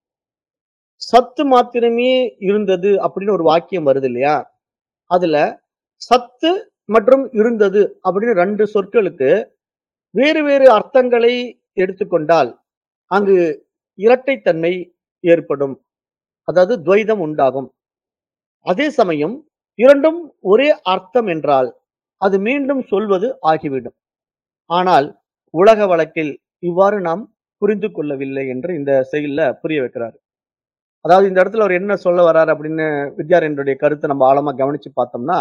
சத்து மாத்திரமே இருந்தது அப்படின்னு ஒரு வாக்கியம் வருது இல்லையா? அதுல சத்து மற்றும் இருந்தது அப்படின்னு 2 சொற்களுக்கு வேறு வேறு அர்த்தங்களை எடுத்துக்கொண்டால், அங்கு இரட்டைத்தன்மை ஏற்படும். அதாவது துவைதம் உண்டாகும். அதே சமயம் இரண்டும் ஒரே அர்த்தம் என்றால், அது மீண்டும் சொல்வது ஆகிவிடும். ஆனால் உலக வழக்கில் இவ்வாறு நாம் புரிந்து கொள்ளவில்லை என்று இந்த செயல்ல புரிய வைக்கிறாரு. அதாவது இந்த இடத்துல அவர் என்ன சொல்ல வர்றாரு அப்படின்னு வித்யாரண்யருடைய கருத்தை நம்ம ஆழமா கவனிச்சு பார்த்தோம்னா,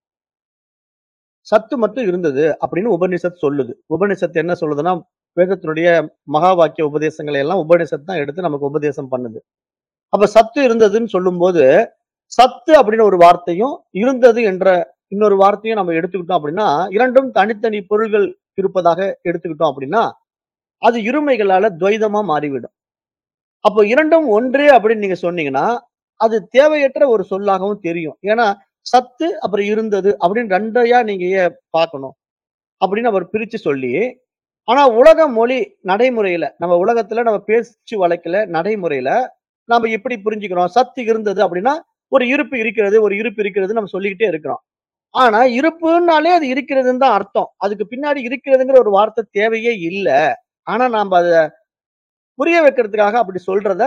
சத்து மட்டும் இருந்தது அப்படின்னு உபனிஷத் சொல்லுது. உபனிஷத் என்ன சொல்லுதுன்னா, வேதத்தினுடைய மகா வாக்கிய உபதேசங்களை எல்லாம் உபனிஷத் தான் எடுத்து நமக்கு உபதேசம் பண்ணுது. அப்ப சத்து இருந்ததுன்னு சொல்லும்போது, சத்து அப்படின்னு ஒரு வார்த்தையும், இருந்தது என்ற இன்னொரு வார்த்தையும் நம்ம எடுத்துக்கிட்டோம் அப்படின்னா, இரண்டும் தனித்தனி பொருள்கள் இருப்பதாக எடுத்துக்கிட்டோம் அப்படின்னா, அது இருமைகளால துவைதமா மாறிவிடும். அப்போ இரண்டும் ஒன்றே அப்படின்னு நீங்க சொன்னீங்கன்னா, அது தேவையற்ற ஒரு சொல்லாகவும் தெரியும். ஏன்னா, சத்து அப்புறம் இருந்தது அப்படின்னு 2யா நீங்க ஏன் பார்க்கணும்? அப்படின்னு அவர் பிரிச்சு சொல்லி, ஆனா உலக மொழி நடைமுறையில, நம்ம உலகத்துல நம்ம பேச்சு வழக்குல, நடைமுறையில நாம எப்படி புரிஞ்சுக்கிறோம்? சத்து இருந்தது அப்படின்னா, ஒரு இருப்பு இருக்கிறது, ஒரு இருப்பு இருக்கிறதுன்னு நம்ம சொல்லிக்கிட்டே இருக்கிறோம். ஆனா இருப்புன்னாலே அது இருக்கிறதுன்னு தான் அர்த்தம். அதுக்கு பின்னாடி இருக்கிறதுங்கிற ஒரு வார்த்தை தேவையே இல்ல. ஆனா நாம அத புரிய வைக்கிறதுக்காக அப்படி சொல்றத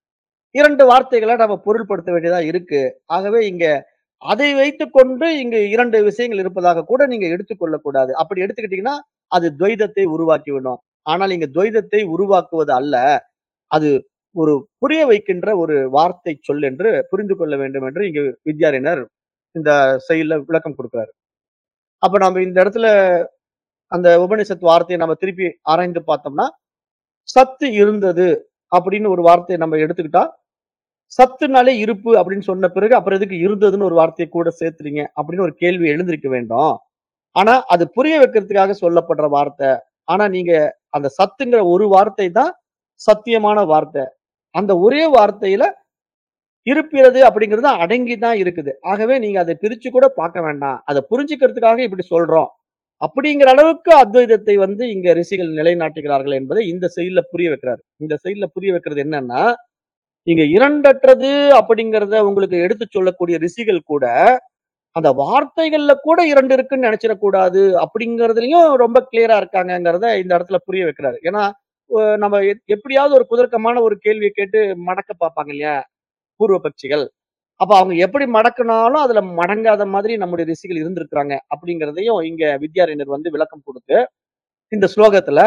2 வார்த்தைகள நம்ம பொருள்படுத்த வேண்டியதா இருக்கு. ஆகவே இங்க அதை வைத்துக்கொண்டு இங்கு 2 விஷயங்கள் இருப்பதாக கூட நீங்க எடுத்துக்கொள்ளக் கூடாது. அப்படி எடுத்துக்கிட்டீங்கன்னா, அது துவைதத்தை உருவாக்கிவிடும். ஆனால் இங்க துவைதத்தை உருவாக்குவது அல்ல. அது ஒரு புரிய வைக்கின்ற ஒரு வார்த்தை சொல் என்று புரிந்து கொள்ள வேண்டும் என்று இங்கு வித்யாரண்யர் இந்த செயல்ல விளக்கம் கொடுக்கிறாரு. அப்ப நாம இந்த இடத்துல அந்த உபனிஷத் வார்த்தையை நம்ம திருப்பி ஆராய்ந்து பார்த்தோம்னா, சத்து இருந்தது அப்படின்னு ஒரு வார்த்தையை நம்ம எடுத்துக்கிட்டா, சத்துனாலே இருப்பு அப்படின்னு சொன்ன பிறகு, அப்புறம் எதுக்கு இருந்ததுன்னு ஒரு வார்த்தையை கூட சேர்த்துறீங்க? அப்படின்னு ஒரு கேள்வி எழுந்திருக்க வேண்டும். ஆனா, அது புரிய வைக்கிறதுக்காக சொல்லப்படுற வார்த்தை. ஆனா நீங்க அந்த சத்துங்கிற ஒரு வார்த்தை தான் சத்தியமான வார்த்தை. அந்த ஒரே வார்த்தையில இருக்கிறது அப்படிங்கிறது அடங்கி தான் இருக்குது. ஆகவே நீங்க அதை பிரிச்சு கூட பார்க்க வேண்டாம். அத புரிஞ்சுக்கிறதுக்காக இப்படி சொல்றோம். அப்படிங்கிற அளவுக்கு அத்வைதத்தை வந்து இங்க ரிஷிகள் நிலைநாட்டுகிறார்கள் என்பதை இந்த செயல்ல புரிய வைக்கிறாரு. இந்த செயல்ல புரிய வைக்கிறது என்னன்னா, இங்க இரண்டற்றது அப்படிங்கிறத உங்களுக்கு எடுத்துச் சொல்லக்கூடிய ரிஷிகள் கூட, அந்த வார்த்தைகள்ல கூட 2 இருக்குன்னு நெனச்சிடக்கூடாது அப்படிங்கிறதுலயும் ரொம்ப கிளியரா இருக்காங்கங்கிறத இந்த இடத்துல புரிய வைக்கிறாரு. ஏன்னா, ஒ நம்ம எ எப்படியாவது ஒரு குதர்க்கமான ஒரு கேள்விய கேட்டு மடக்க பார்ப்பாங்க இல்லையா? பூர்வ பட்சிகள். அப்ப அவங்க எப்படி மடக்குனாலும் அதுல மடங்காத மாதிரி நம்முடைய ரிஷிகள் இருந்திருக்கிறாங்க அப்படிங்கிறதையும் இங்க வித்யாரண்யர் வந்து விளக்கம் கொடுத்து இந்த ஸ்லோகத்துல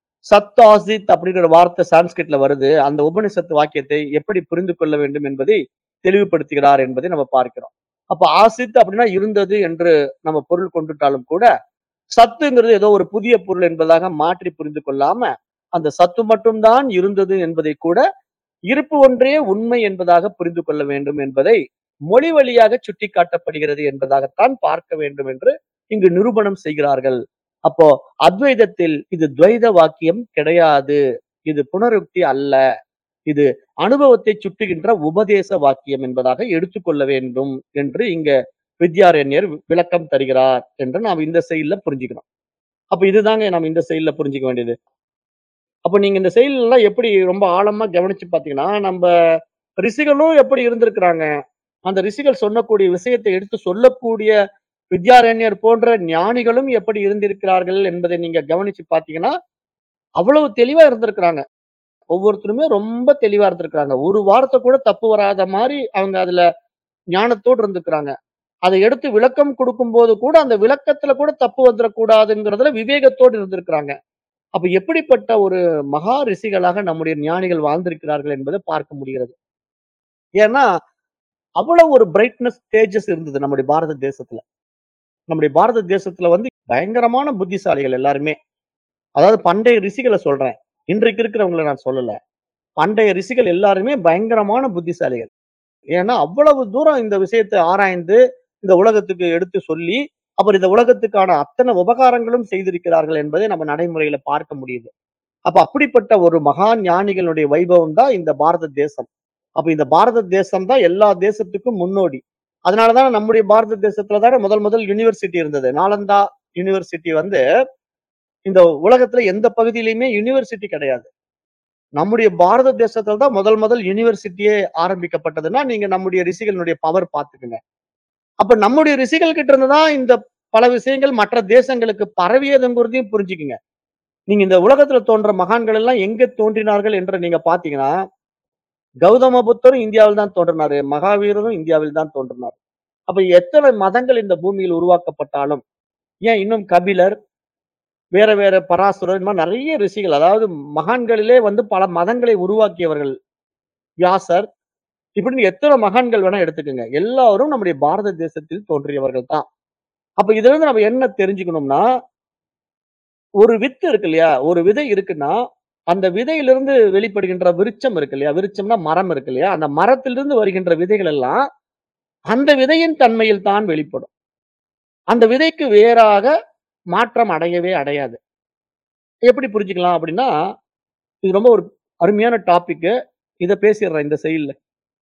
சத்தாசித் அப்படிங்கிற வார்த்தை சான்ஸ்கிரிட்ல வருது அந்த உபனிஷத்து வாக்கியத்தை எப்படி புரிந்து கொள்ள வேண்டும் என்பதை தெளிவுபடுத்துகிறார் என்பதை நம்ம பார்க்கிறோம் அப்ப ஆசித் அப்படின்னா இருந்தது என்று நம்ம பொருள் கொண்டுட்டாலும் கூட சத்துங்கிறது ஏதோ ஒரு புதிய பொருள் என்பதாக மாற்றி புரிந்து கொள்ளாம அந்த சத்து மட்டும்தான் இருந்தது என்பதை கூட இருப்பு ஒன்றே உண்மை என்பதாக புரிந்து கொள்ள வேண்டும் என்பதை மொழி வழியாக சுட்டிக்காட்டப்படுகிறது என்பதாகத்தான் பார்க்க வேண்டும் என்று இங்கு நிரூபணம் செய்கிறார்கள் அப்போ அத்வைதத்தில் இது துவைத வாக்கியம் கிடையாது இது புனருக்தி அல்ல இது அனுபவத்தை சுட்டுகின்ற உபதேச வாக்கியம் என்பதாக எடுத்துக்கொள்ள வேண்டும் என்று இங்க வித்யாரண்யர் விளக்கம் தருகிறார் என்று நாம் இந்த செயல்ல புரிஞ்சுக்கணும் அப்ப இதுதாங்க நாம் இந்த செயல்ல புரிஞ்சுக்க வேண்டியது அப்ப நீங்க இந்த செயல் எல்லாம் எப்படி ரொம்ப ஆழமா கவனிச்சு பாத்தீங்கன்னா நம்ம ரிஷிகளும் எப்படி இருந்திருக்கிறாங்க அந்த ரிஷிகள் சொன்னக்கூடிய விஷயத்தை எடுத்து சொல்லக்கூடிய வித்யாரண்யர் போன்ற ஞானிகளும் எப்படி இருந்திருக்கிறார்கள் என்பதை நீங்க கவனிச்சு பாத்தீங்கன்னா அவ்வளவு தெளிவா இருந்திருக்கிறாங்க ஒவ்வொருத்தருமே ரொம்ப தெளிவா இருந்திருக்கிறாங்க ஒரு வார்த்தை கூட தப்பு வராத மாதிரி அவங்க அதுல ஞானத்தோடு இருந்திருக்கிறாங்க அதை எடுத்து விளக்கம் கொடுக்கும்போது கூட அந்த விளக்கத்துல கூட தப்பு வந்துடக்கூடாதுங்கிறதுல விவேகத்தோடு இருந்திருக்கிறாங்க அப்ப எப்படிப்பட்ட ஒரு மகா ரிஷிகளாக நம்முடைய ஞானிகள் வாழ்ந்திருக்கிறார்கள் என்பதை பார்க்க முடிகிறது ஏன்னா அவ்வளவு ஒரு பிரைட்னஸ் ஸ்டேஜஸ் இருந்தது நம்முடைய பாரத தேசத்துல நம்முடைய பாரத தேசத்துல வந்து பயங்கரமான புத்திசாலிகள் எல்லாருமே அதாவது பண்டைய ரிஷிகளை சொல்றேன் இன்றைக்கு இருக்கிறவங்களை நான் சொல்லல பண்டைய ரிஷிகள் எல்லாருமே பயங்கரமான புத்திசாலிகள் ஏன்னா அவ்வளவு தூரம் இந்த விஷயத்தை ஆராய்ந்து இந்த உலகத்துக்கு எடுத்து சொல்லி அப்புறம் இந்த உலகத்துக்கான அத்தனை உபகாரங்களும் செய்திருக்கிறார்கள் என்பதை நம்ம நடைமுறையில பார்க்க முடியுது அப்ப அப்படிப்பட்ட ஒரு மகா ஞானிகளுடைய வைபவம் தான் இந்த பாரத தேசம் அப்ப இந்த பாரத தேசம் தான் எல்லா தேசத்துக்கும் முன்னோடி அதனாலதான் நம்முடைய பாரத தேசத்துல தானே முதல் முதல் யூனிவர்சிட்டி இருந்தது நாலந்தா யூனிவர்சிட்டி வந்து இந்த உலகத்துல எந்த பகுதியிலுமே யூனிவர்சிட்டி கிடையாது நம்முடைய பாரத தேசத்துல தான் முதல் முதல் யூனிவர்சிட்டியே ஆரம்பிக்கப்பட்டதுன்னா நீங்க நம்முடைய ரிஷிகளுடைய பவர் பார்த்துக்குங்க அப்ப நம்முடைய ரிஷிகள் கிட்ட இருந்து தான் இந்த பல விஷயங்கள் மற்ற தேசங்களுக்கு பரவியதுங்கிறதையும் புரிஞ்சுக்குங்க நீங்க இந்த உலகத்துல தோன்ற மகான்கள் எல்லாம் எங்க தோன்றினார்கள் என்று நீங்க பாத்தீங்கன்னா கௌதம புத்தரும் இந்தியாவில் தான் தோன்றினாரு மகாவீரரும் இந்தியாவில் தான் தோன்றினார் அப்ப எத்தனை மதங்கள் இந்த பூமியில் உருவாக்கப்பட்டாலும் ஏன் இன்னும் கபிலர் வேற வேற பராசுரர் இந்த மாதிரி நிறைய ரிஷிகள் அதாவது மகான்களிலே வந்து பல மதங்களை உருவாக்கியவர்கள் வியாசர் இப்படின்னு எத்தனை மகான்கள் வேணா எடுத்துக்கோங்க எல்லாரும் நம்முடைய பாரத தேசத்தில் தோன்றியவர்கள் தான் அப்ப இதுல இருந்து நம்ம என்ன தெரிஞ்சுக்கணும்னா ஒரு வித்து இருக்கு இல்லையா ஒரு விதை இருக்குன்னா அந்த விதையிலிருந்து வெளிப்படுகின்ற விருட்சம் இருக்கு இல்லையா விருட்சம்னா மரம் இருக்கு இல்லையா அந்த மரத்திலிருந்து வருகின்ற விதைகள் எல்லாம் அந்த விதையின் தன்மையில் தான் வெளிப்படும் அந்த விதைக்கு வேறாக மாற்றம் அடையவே அடையாது எப்படி புரிஞ்சுக்கலாம் அப்படின்னா இது ரொம்ப ஒரு அருமையான டாபிக் இதை பேசிடுறேன் இந்த செயல்ல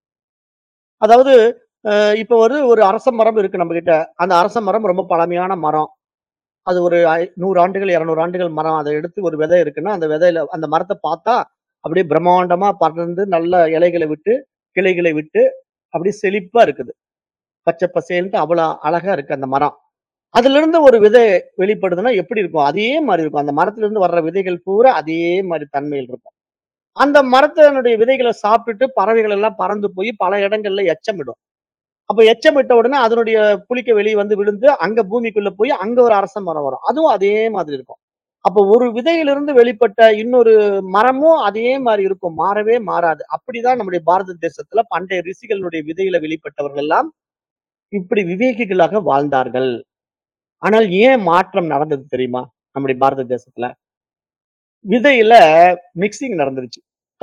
அதாவது அஹ், இப்ப ஒரு ஒரு அரச மரம் இருக்கு நம்ம கிட்ட அந்த அரச மரம் ரொம்ப பழமையான மரம் அது ஒரு ஐ- நூறு ஆண்டுகள் இருநூறு ஆண்டுகள் மரம் அதை எடுத்து ஒரு விதை இருக்குன்னா அந்த விதையில அந்த மரத்தை பார்த்தா அப்படியே பிரம்மாண்டமா பறந்து நல்ல இலைகளை விட்டு கிளைகளை விட்டு அப்படியே செழிப்பா இருக்குது பச்சை பசேல்னு அவ்வளவு அழகா இருக்கு அந்த மரம் அதுல இருந்து ஒரு விதை வெளிப்படுதுன்னா எப்படி இருக்கும் அதே மாதிரி இருக்கும் அந்த மரத்துல இருந்து வர்ற விதைகள் பூரா அதே மாதிரி தன்மையில் இருக்கும் அந்த மரத்தினுடைய விதைகளை சாப்பிட்டுட்டு பறவைகள் எல்லாம் பறந்து போய் பல இடங்கள்ல எச்சமிடும் அப்ப எச்சமிட்ட உடனே அதனுடைய புளிக்க வெளியே வந்து விழுந்து அங்க பூமிக்குள்ள போய் அங்க ஒரு அரச மரம் வரும் அதுவும் அதே மாதிரி இருக்கும் அப்ப ஒரு விதையிலிருந்து வெளிப்பட்ட இன்னொரு மரமும் அதே மாதிரி இருக்கும் மாறவே மாறாது அப்படிதான் நம்முடைய பாரத தேசத்துல பண்டைய ரிஷிகளுடைய விதையில வெளிப்பட்டவர்கள் எல்லாம் இப்படி விவேகிகளாக வாழ்ந்தார்கள் ஆனால் ஏன் மாற்றம் நடந்தது தெரியுமா நம்முடைய பாரத தேசத்துல விதையில மிக்சிங் நடந்துருச்சு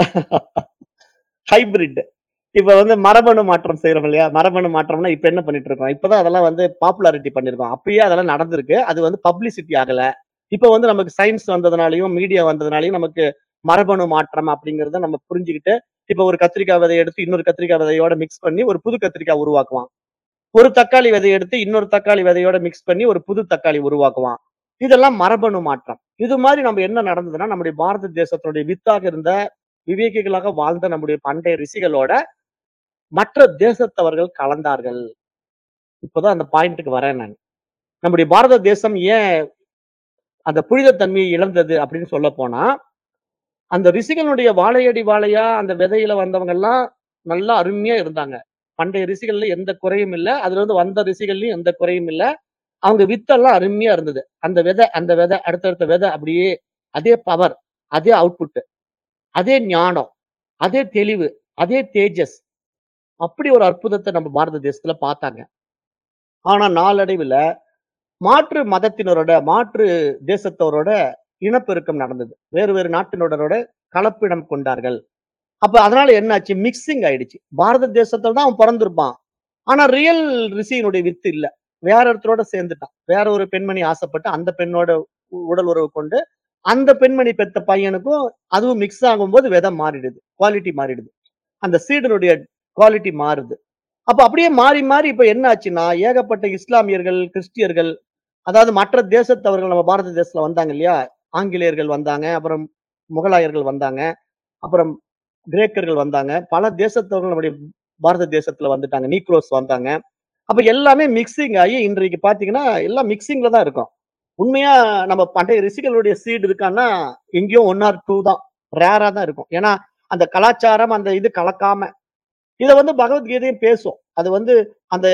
ஹைபிரிட் இப்ப வந்து மரபணு மாற்றம் செய்யறோம் இல்லையா மரபணு மாற்றம்னா இப்ப என்ன பண்ணிட்டு இருக்கோம் இப்பதான் அதெல்லாம் வந்து பாப்புலாரிட்டி பண்ணிருக்கோம் அப்பயே அதெல்லாம் நடந்திருக்கு அது வந்து பப்ளிசிட்டி ஆகல இப்ப வந்து நமக்கு சயின்ஸ் வந்ததுனாலயும் மீடியா வந்ததுனாலயும் நமக்கு மரபணு மாற்றம் அப்படிங்கறத நம்ம புரிஞ்சுக்கிட்டு இப்ப ஒரு கத்திரிக்காய் விதையை எடுத்து இன்னொரு கத்திரிக்காய் விதையோட மிக்ஸ் பண்ணி ஒரு புது கத்திரிக்காய் உருவாக்குவான் ஒரு தக்காளி விதையை எடுத்து இன்னொரு தக்காளி விதையோட மிக்ஸ் பண்ணி ஒரு புது தக்காளி உருவாக்குவான் இதெல்லாம் மரபணு மாற்றம் இது மாதிரி நம்ம என்ன நடந்ததுன்னா நம்முடைய பாரத தேசத்தினுடைய வித்தாக இருந்த விவேகிகளாக வாழ்ந்த நம்முடைய பண்டைய ரிஷிகளோட மற்ற தேசத்தவர்கள் கலந்தார்கள் இப்போதான் அந்த பாயிண்ட்டுக்கு வரேன் நான் நம்முடைய பாரத தேசம் ஏன் அந்த புனிதத்தன்மையை இழந்தது அப்படின்னு சொல்ல போனா அந்த ரிஷிகளுடைய வாழையடி வாழையா அந்த விதையில வந்தவங்க எல்லாம் நல்லா அருமையா இருந்தாங்க பண்டைய ரிஷிகள்ல எந்த குறையும் இல்ல. அதுல இருந்து வந்த ரிஷிகள்லயும் எந்த குறையும் இல்ல. அவங்க வித்தெல்லாம் அருமையா இருந்தது. அந்த விதை, அந்த விதை, அடுத்தடுத்த விதை அப்படியே அதே பவர், அதே அவுட்புட், அதே ஞானம், அதே தெளிவு, அதே தேஜஸ். அப்படி ஒரு அற்புதத்த நம்ம பாரத தேசத்துல பார்த்தாங்க. ஆனா நாளடைவில மாற்று மதத்தினரோட, மாற்று தேசத்தவரோட இனப்பெருக்கம் நடந்தது. வேறு வேறு நாட்டினரோட கலப்பினம் கொண்டார்கள். அப்ப அதனால என்ன ஆச்சு? மிக்ஸிங் ஆயிடுச்சு. பாரத தேசத்துல தான் அவன் பொறந்திருப்பான். ஆனா ரியல் ரிஷியினுடைய வித்து இல்ல. வேற ஒருத்தரோட சேர்ந்துட்டான். வேற ஒரு பெண்மணி ஆசைப்பட்டு அந்த பெண்ணோட உ உடல் உறவு கொண்டு, அந்த பெண்மணி பெத்த பையனுக்கும் அதுவும் மிக்ஸ் ஆகும்போது விதை மாறிடுது. குவாலிட்டி மாறிடுது. அந்த சீடினுடைய குவாலிட்டி மாறுது. அப்ப அப்படியே மாறி, மாறி இப்ப என்ன ஆச்சுன்னா, ஏகப்பட்ட இஸ்லாமியர்கள், கிறிஸ்டியர்கள், அதாவது மற்ற தேசத்தவர்கள் நம்ம பாரத தேசத்துல வந்தாங்க இல்லையா? ஆங்கிலேயர்கள் வந்தாங்க. அப்புறம் முகலாயர்கள் வந்தாங்க. அப்புறம் கிரேக்கர்கள் வந்தாங்க. பல தேசத்தவர்கள் நம்முடைய பாரத தேசத்துல வந்துட்டாங்க. நீக்ரோஸ் வந்தாங்க. அப்ப எல்லாமே மிக்ஸிங் ஆயி இன்றைக்கு பார்த்தீங்கன்னா, எல்லாம் மிக்ஸிங்ல தான் இருக்கோம். உண்மையா நம்ம பண்டைய ரிஷிகளுடைய சீட் இருக்கான்னா, எங்கேயோ 1 ஆர் 2 தான். ரேரா தான் இருக்கும். ஏன்னா, அந்த கலாச்சாரம், அந்த இது கலக்காம. இத வந்து பகவத்கீதையும் பேசும். அது வந்து அந்த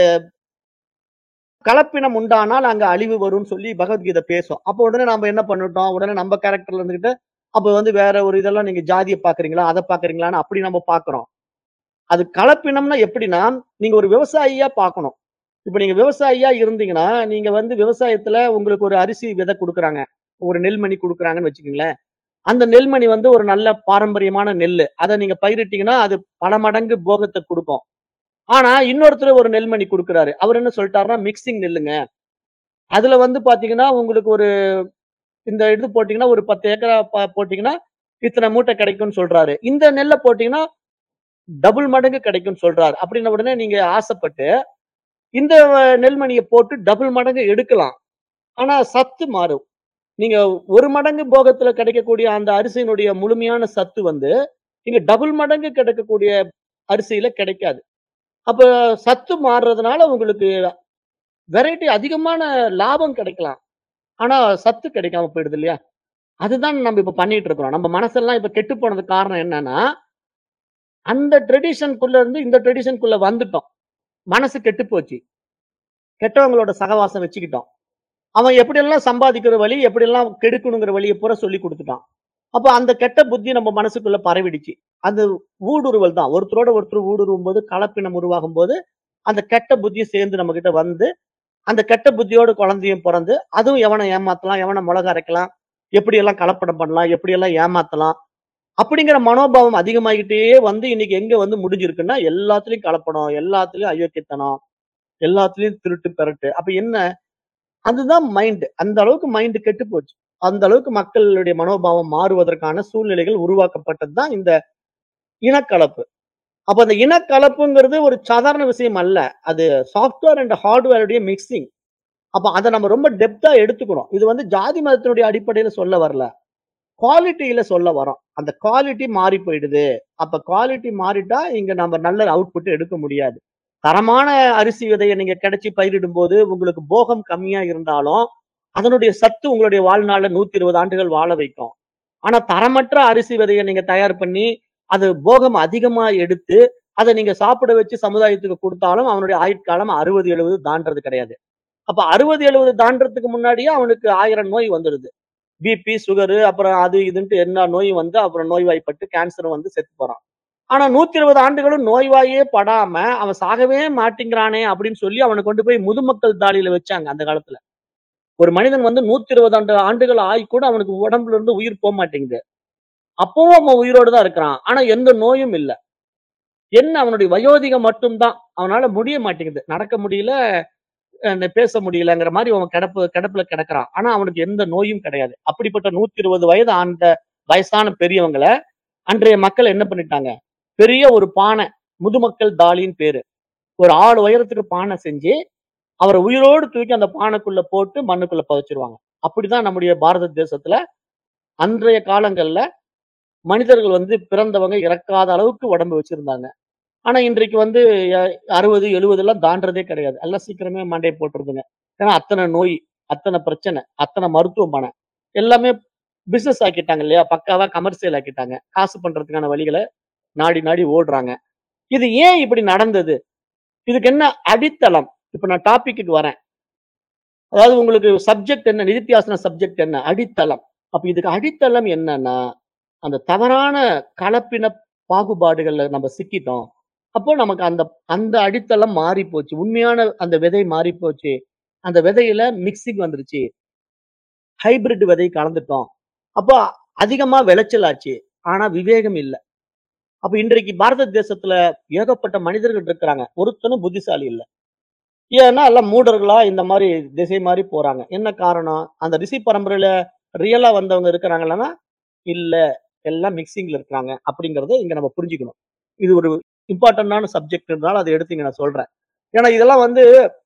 கலப்பினம் உண்டானால் அங்க அழிவு வரும்னு சொல்லி பகவத்கீதை பேசும். அப்ப உடனே நாம என்ன பண்ணிட்டோம்? உடனே நம்ம கேரக்டர்ல இருந்துகிட்டு, அப்ப வந்து வேற ஒரு இதெல்லாம் நீங்க ஜாதிய பார்க்கிறீங்களா? அத பார்க்கிறீங்களான்னு அப்படி நம்ம பார்க்கிறோம். அது கலப்பினம்னா எப்படின்னா, நீங்க ஒரு விவசாயியா பார்க்கணும். இப்ப நீங்க விவசாயியா இருந்தீங்கன்னா, நீங்க வந்து விவசாயத்துல உங்களுக்கு ஒரு அரிசி விதை குடுக்குறாங்க. ஒரு நெல்மணி குடுக்குறாங்கன்னு வச்சுக்கங்களேன். அந்த நெல்மணி வந்து ஒரு நல்ல பாரம்பரியமான நெல்லு. அத நீங்க பயிரிட்டீங்கன்னா, அது பல மடங்கு போகத்த குடுக்கும். ஆனா, இன்னொருத்தர் ஒரு நெல்மணி குடுக்குறாரு. அவரு என்ன சொல்ட்டாருன்னா, மிக்ஸிங் நெல்லுங்க. அதுல வந்து பார்த்தீங்கன்னா, உங்களுக்கு ஒரு இந்த இது போட்டீங்கன்னா, ஒரு 10 ஏக்கரா ப போட்டீங்கன்னா, இத்தன மூட்டை கிடைக்கும்னு சொல்றாரு. இந்த நெல்ல போட்டீங்கன்னா, டபுள் மடங்கு கிடைக்கும்னு சொல்றாரு. அப்படின்ன உடனே நீங்க ஆசைப்பட்டு, இந்த நெல்மணிய போட்டு டபுள் மடங்கு எடுக்கலாம். ஆனா சத்து மாறும். நீங்க 1 மடங்கு போகத்துல கிடைக்கக்கூடிய அந்த அரிசியினுடைய முழுமையான சத்து வந்து, இங்க டபுள் மடங்கு கிடைக்கக்கூடிய அரிசியில கிடைக்காது. அப்ப சத்து மாறுறதுனால உங்களுக்கு வெரைட்டி அதிகமான லாபம் கிடைக்கலாம். ஆனா சத்து கிடைக்காம போயிடுது இல்லையா? அதுதான் நம்ம இப்ப பண்ணிட்டு இருக்கிறோம். நம்ம மனசெல்லாம் இப்ப கெட்டு போனதுக்கு காரணம் என்னன்னா, அந்த ட்ரெடிஷன்க்குள்ள இருந்து இந்த ட்ரெடிஷன்க்குள்ள வந்துட்டோம். மனசு கெட்டு போச்சு. கெட்டவங்களோட சகவாசம் வச்சுக்கிட்டோம். அவன் எப்படியெல்லாம் சம்பாதிக்கிற வழி, எப்படியெல்லாம் கெடுக்கணுங்கிற வழிய பூரா சொல்லிக் குடுத்துட்டான். அப்ப அந்த கெட்ட புத்தி நம்ம மனசுக்குள்ள பரவிடுச்சு. அது ஊடுருவல் தான். ஒருத்தரோட ஒருத்தர் ஊடுருவும்போது, கலப்பினம் உருவாகும்போது, அந்த கெட்ட புத்தியும் சேர்ந்து நம்மகிட்ட வந்து, அந்த கெட்ட புத்தியோட குழந்தையும் பொறந்து, அதுவும் எவன ஏமாத்தலாம், எவன மொளகா அரைக்கலாம், எப்படியெல்லாம் கலப்படம் பண்ணலாம், எப்படியெல்லாம் ஏமாத்தலாம். அப்படிங்கிற மனோபாவம் அதிகமாகிட்டே வந்து இன்னைக்கு எங்க வந்து முடிஞ்சிருக்குன்னா, எல்லாத்துலயும் கலப்படம், எல்லாத்துலயும் அயோக்கியத்தனம், எல்லாத்துலயும் திருட்டு, பெரட்டு. அப்ப என்ன? அதுதான் மைண்ட். அந்த அளவுக்கு மைண்ட் கெட்டு போச்சு. அந்த அளவுக்கு மக்களுடைய மனோபாவம் மாறுவதற்கான சூழ்நிலைகள் உருவாக்கப்பட்டது தான் இந்த இனக்கலப்பு. அப்ப அந்த இனக்கலப்புங்கிறது ஒரு சாதாரண விஷயம் அல்ல. அது சாஃப்ட்வேர் அண்ட் ஹார்ட்வேருடைய மிக்ஸிங். அப்ப அத நம்ம ரொம்ப டெப்த்தா எடுத்துக்கணும். இது வந்து ஜாதி மதத்தினுடைய அடிப்படையில சொல்ல வரல. குவாலிட்டியில சொல்ல வரோம். அந்த குவாலிட்டி மாறி போயிடுது. அப்ப குவாலிட்டி மாறிட்டா, இங்க நம்ம நல்ல அவுட்புட் எடுக்க முடியாது. தரமான அரிசி விதைய நீங்க கிடைச்சு பயிரிடும்போது, உங்களுக்கு போகம் கம்மியா இருந்தாலும், அதனுடைய சத்து உங்களுடைய வாழ்நாள்ல 120 ஆண்டுகள் வாழ வைக்கும். ஆனா தரமற்ற அரிசி விதைய நீங்க தயார் பண்ணி, அது போகம் அதிகமா எடுத்து, அத நீங்க சாப்பிட வச்சு சமுதாயத்துக்கு குடுத்தாலும், அவனுடைய ஆயுட்காலம் 60, 70 தாண்டுறது கிடையாது. அப்ப 60, 70 தாண்டுறதுக்கு முன்னாடியே அவனுக்கு 1000 நோய் வந்துடுது. பிபி, சுகரு அப்புறம் அது இதுன்ட்டு எல்லா நோயும் வந்து அப்புறம் நோய்வாய்ப்பட்டு கேன்சரும் வந்து செத்து போறான். ஆனா 120 ஆண்டுகளும் நோய்வாயே படாம, அவன் சாகவே மாட்டேங்கிறானே அப்படின்னு சொல்லி அவன கொண்டு போய் முதுமக்கள் தாழியில வச்சாங்க அந்த காலத்துல. ஒரு மனிதன் வந்து 120 ஆண்டு ஆண்டுகள் ஆகி கூட அவனுக்கு உடம்புல இருந்து உயிர் போமாட்டேங்குது. அப்பவும் அவன் உயிரோட தான் இருக்கிறான். ஆனா எந்த நோயும் இல்ல. என்ன அவனுடைய வயோதிகம் மட்டும் தான். அவனால முடிய மாட்டேங்குது. நடக்க முடியல, அ பேச முடியலங்கிற மாரி அவன் கிடப்பு கிடப்புல கிடக்குறான். ஆனா அவனுக்கு எந்த நோயும் கிடையாது. அப்படிப்பட்ட 120 வயது ஆண்ட வயசான பெரியவங்கள, அன்றைய மக்கள் என்ன பண்ணிட்டாங்க? பெரிய ஒரு பானை, முதுமக்கள் தாழின்னு பேரு. ஒரு ஆள் உயரத்துக்கு பானை செஞ்சு, அவர உயிரோடு தூக்கி அந்த பானைக்குள்ள போட்டு மண்ணுக்குள்ள புதைச்சுருவாங்க. அப்படிதான் நம்முடைய பாரத தேசத்துல, அன்றைய காலங்கள்ல மனிதர்கள் வந்து பிறந்தவங்க இறக்காத அளவுக்கு உடம்பு வச்சிருந்தாங்க. ஆனா இன்றைக்கு வந்து எ 60, 70லாம் தாண்டுறதே கிடையாது. எல்லாம் சீக்கிரமே மண்டைய போட்டுருதுங்க. ஏன்னா அத்தன நோய், அத்தன பிரச்சனை, அத்தன மருத்துவமனை. எல்லாமே பிசினஸ் ஆக்கிட்டாங்க இல்லையா? பக்காவா கமர்ஷியல் ஆக்கிட்டாங்க. காசு பண்றதுக்கான வழிகள நாடி நாடி ஓடுறாங்க. இது ஏன் இப்படி நடந்தது? இதுக்கு என்ன அடித்தளம் இப்ப நான் டாபிக்கு வரேன் அதாவது உங்களுக்கு சப்ஜெக்ட் என்ன நிதித்தியாசன சப்ஜெக்ட் என்ன அடித்தளம் அப்ப இதுக்கு அடித்தளம் என்னன்னா அந்த தவறான கலப்பின பாகுபாடுகள்ல நம்ம சிக்கிட்டோம் அப்போ நமக்கு அந்த அந்த அடித்தளம் மாறி போச்சு உண்மையான அந்த விதை மாறி போச்சு அந்த விதையில மிக்சிங் வந்துருச்சு ஹைபிரிட் விதை கலந்துட்டோம் அப்போ அதிகமா விளைச்சல் ஆச்சு ஆனா விவேகம் இல்ல அப்ப இன்றைக்கு பாரத தேசத்துல ஏகப்பட்ட மனிதர்கள் இருக்கிறாங்க ஒருத்தனும் புத்திசாலி இல்ல ஏன்னா எல்லாம் மூடர்களா இந்த மாதிரி திசை மாதிரி போறாங்க என்ன காரணம் அந்த ரிஷி பரம்பரையில ரியலா வந்தவங்க இருக்கிறாங்களா இல்ல எல்லாம் மிக்சிங்ல இருக்கிறாங்க அப்படிங்கறத இங்க நம்ம புரிஞ்சுக்கணும் இது ஒரு இம்பார்ட்டன்டான சப்ஜெக்ட்னால அதை எடுத்து இங்க நான் சொல்றேன் ஏன்னா இதெல்லாம் வந்து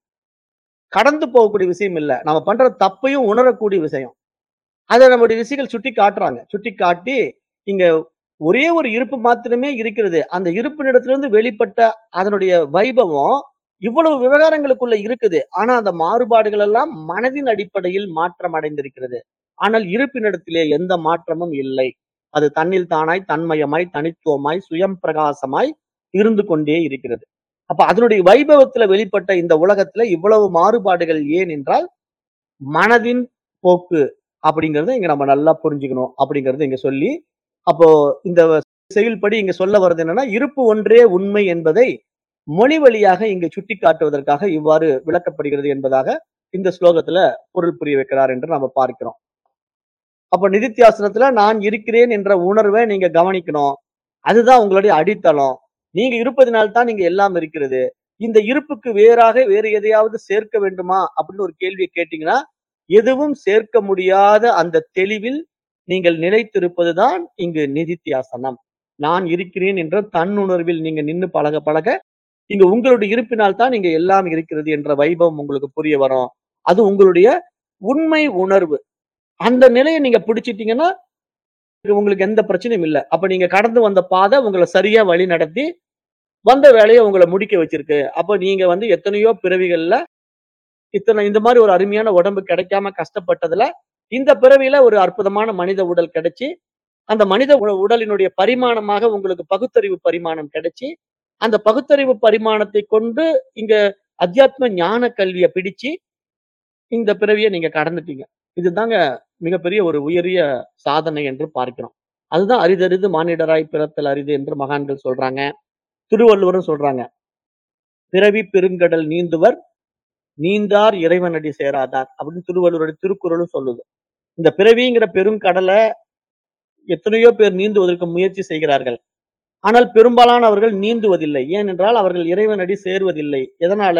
கடந்து போகக்கூடிய விஷயம் இல்ல நம்ம பண்ற தப்பையும் உணரக்கூடிய விஷயம் அதை நம்முடைய ரிஷிகள் சுட்டி காட்டுறாங்க சுட்டி காட்டி இங்க ஒரே ஒரு இருப்பு மாத்திரமே இருக்கிறது அந்த இருப்பினிடத்திலிருந்து வெளிப்பட்ட அதனுடைய வைபவம் இவ்வளவு விவகாரங்களுக்குள்ள இருக்குது ஆனா அந்த மாறுபாடுகள் எல்லாம் மனதின் அடிப்படையில் மாற்றம் அடைந்திருக்கிறது ஆனால் இருப்பினிடத்திலே எந்த மாற்றமும் இல்லை அது தன்னில் தானாய் தன்மயமாய் தனித்துவமாய் சுயம் பிரகாசமாய் இருந்து கொண்டே இருக்கிறது அப்ப அதனுடைய வைபவத்துல வெளிப்பட்ட இந்த உலகத்துல இவ்வளவு மாறுபாடுகள் ஏன் என்றால் மனதின் போக்கு அப்படிங்கறத இங்க நம்ம நல்லா புரிஞ்சுக்கணும் அப்படிங்கறத இங்க சொல்லி அப்போ இந்த செயல்படி இங்க சொல்ல வர்றது என்னன்னா இருப்பு ஒன்றே உண்மை என்பதை மொழி வழியாக இங்கு சுட்டி காட்டுவதற்காக இவ்வாறு விளக்கப்படுகிறது என்பதாக இந்த ஸ்லோகத்துல பொருள் புரிய வைக்கிறார் என்று நம்ம பார்க்கிறோம் அப்ப நிதித்தியாசனத்துல நான் இருக்கிறேன் என்ற உணர்வை நீங்க கவனிக்கணும் அதுதான் உங்களுடைய அடித்தளம் நீங்க இருப்பதினால்தான் நீங்க எல்லாம் இருக்கிறது இந்த இருப்புக்கு வேறாக வேறு எதையாவது சேர்க்க வேண்டுமா அப்படின்னு ஒரு கேள்வியை கேட்டீங்கன்னா எதுவும் சேர்க்க முடியாத அந்த தெளிவில் நீங்கள் நிலைத்திருப்பதுதான் இங்கு நிதித்தியாசனம் நான் இருக்கிறேன் என்ற தன்னுணர்வில் நீங்க நின்னு பழக பழக இங்க உங்களுடைய இருப்பினால் தான் இங்க எல்லாம் இருக்கிறது என்ற வைபவம் உங்களுக்கு புரிய வரும் அது உங்களுடைய உண்மை உணர்வு அந்த நிலையை நீங்க பிடிச்சிட்டீங்கன்னா உங்களுக்கு எந்த பிரச்சனையும் இல்லை அப்ப நீங்க கடந்து வந்த பாதை உங்களை சரியா வழி நடத்தி வந்த வேலையை உங்களை முடிக்க வச்சிருக்கு அப்ப நீங்க வந்து எத்தனையோ பிறவிகள்ல இத்தனை இந்த மாதிரி ஒரு அருமையான உடம்பு கிடைக்காம கஷ்டப்பட்டதுல இந்த பிறவியில ஒரு அற்புதமான மனித உடல் கிடைச்சு அந்த மனித உ- உடலினுடைய பரிமாணமாக உங்களுக்கு பகுத்தறிவு பரிமாணம் கிடைச்சு அந்த பகுத்தறிவு பரிமாணத்தை கொண்டு இங்க அத்தியாத்ம ஞான கல்வியை பிடிச்சு இந்த பிறவியை நீங்க கடந்துட்டீங்க இதுதாங்க மிகப்பெரிய ஒரு உயரிய சாதனை என்று பார்க்கிறோம் அதுதான் அரிதறிது மானிடராய் பிறத்தல் அரிது என்று மகான்கள் சொல்றாங்க திருவள்ளுவரும் சொல்றாங்க பிறவி பெருங்கடல் நீந்துவர் நீந்தார் இறைவனடி சேராதார் அப்படின்னு திருவள்ளுவருடைய திருக்குறளும் சொல்லுது இந்த பிறவிங்கிற பெருங்கடலை எத்தனையோ பேர் நீந்துவதற்கு முயற்சி செய்கிறார்கள் ஆனால் பெரும்பாலானவர்கள் நீந்துவதில்லை ஏனென்றால் அவர்கள் இறைவனடி சேருவதில்லை எதனால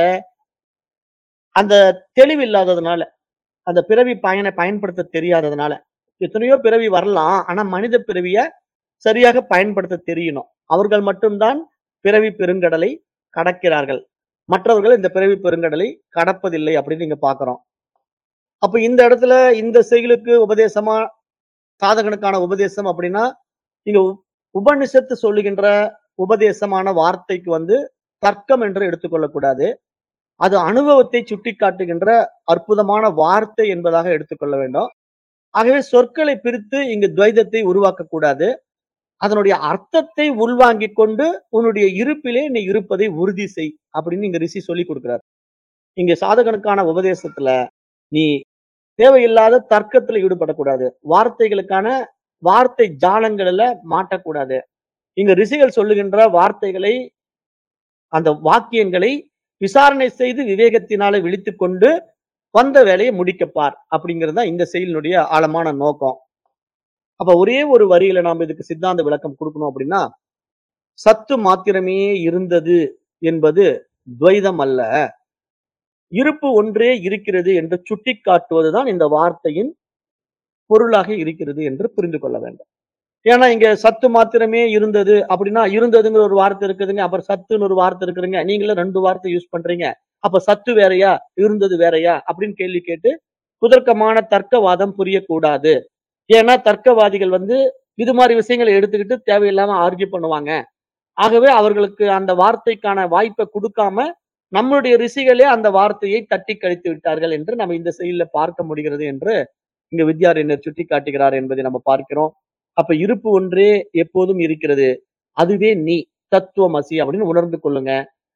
அந்த தெளிவு இல்லாததுனால அந்த பிறவி பயனை பயன்படுத்த தெரியாததுனால எத்தனையோ பிறவி வரலாம் ஆனா மனித பிறவிய சரியாக பயன்படுத்த தெரியணும் அவர்கள் மட்டும்தான் பிறவி பெருங்கடலை கடக்கிறார்கள் மற்றவர்கள் இந்த பிறவி பெருங்கடலை கடப்பதில்லை அப்படின்னு நீங்க பாக்குறோம் அப்ப இந்த இடத்துல இந்த செயலுக்கு உபதேசமா சாதகனுக்கான உபதேசம் அப்படின்னா இங்க உ- உபனிஷத்து சொல்லுகின்ற உபதேசமான வார்த்தைக்கு வந்து தர்க்கம் என்று எடுத்துக்கொள்ளக்கூடாது அது அனுபவத்தை சுட்டிக்காட்டுகின்ற அற்புதமான வார்த்தை என்பதாக எடுத்துக்கொள்ள வேண்டும் ஆகவே சொற்களை பிரித்து இங்கு துவைதத்தை உருவாக்க கூடாது அதனுடைய அர்த்தத்தை உள்வாங்கிக் கொண்டு உன்னுடைய இருப்பிலே நீ இருப்பதை உறுதி செய் அப்படின்னு இங்க ரிஷி சொல்லி கொடுக்கிறார் இங்க சாதகனுக்கான உபதேசத்துல நீ தேவையில்லாத தர்க்கத்துல ஈடுபடக்கூடாது வார்த்தைகளுக்கான வார்த்தை ஜாலங்களில மாட்டக்கூடாது இங்க ரிஷிகள் சொல்லுகின்ற வார்த்தைகளை அந்த வாக்கியங்களை விசாரணை செய்து விவேகத்தினால விழித்துக் கொண்டு வந்த வேலையை முடிக்கப்பார் அப்படிங்கிறது தான் இந்த செயலினுடைய ஆழமான நோக்கம் அப்ப ஒரே ஒரு வரியில நாம இதுக்கு சித்தாந்த விளக்கம் கொடுக்கணும் அப்படின்னா சத்து மாத்திரமே இருந்தது என்பது துவைதம் அல்ல இருப்பு ஒன்றே இருக்கிறது என்று சுட்டிக்காட்டுவதுதான் இந்த வார்த்தையின் பொருளாக இருக்கிறது என்று புரிந்து கொள்ள வேண்டும் ஏன்னா இங்க சத்து மாத்திரமே இருந்தது அப்படின்னா இருந்ததுங்கிற ஒரு வார்த்தை இருக்குதுங்க அப்புறம் சத்துன்னு ஒரு வார்த்தை இருக்குதுங்க நீங்களும் ரெண்டு வார்த்தை யூஸ் பண்றீங்க அப்ப சத்து வேறயா இருந்தது வேறயா அப்படின்னு கேள்வி கேட்டு குதர்க்கமான தர்க்கவாதம் புரியக்கூடாது ஏன்னா தர்க்கவாதிகள் வந்து இது மாதிரி விஷயங்களை எடுத்துக்கிட்டு தேவையில்லாம ஆர்கியூ பண்ணுவாங்க ஆகவே அவர்களுக்கு அந்த வார்த்தைக்கான வாய்ப்பை கொடுக்காம நம்மளுடைய ரிஷிகளே அந்த வார்த்தையை தட்டி கழித்து விட்டார்கள் என்று நம்ம இந்த செயலில் பார்க்க முடிகிறது என்று இங்க வித்யாரண்யர் சுட்டி காட்டுகிறார் என்பதை நம்ம பார்க்கிறோம் அப்ப இருப்பு ஒன்றே எப்போதும் இருக்கிறது அதுவே நீ தத்துவமசி அப்படின்னு உணர்ந்து கொள்ளுங்க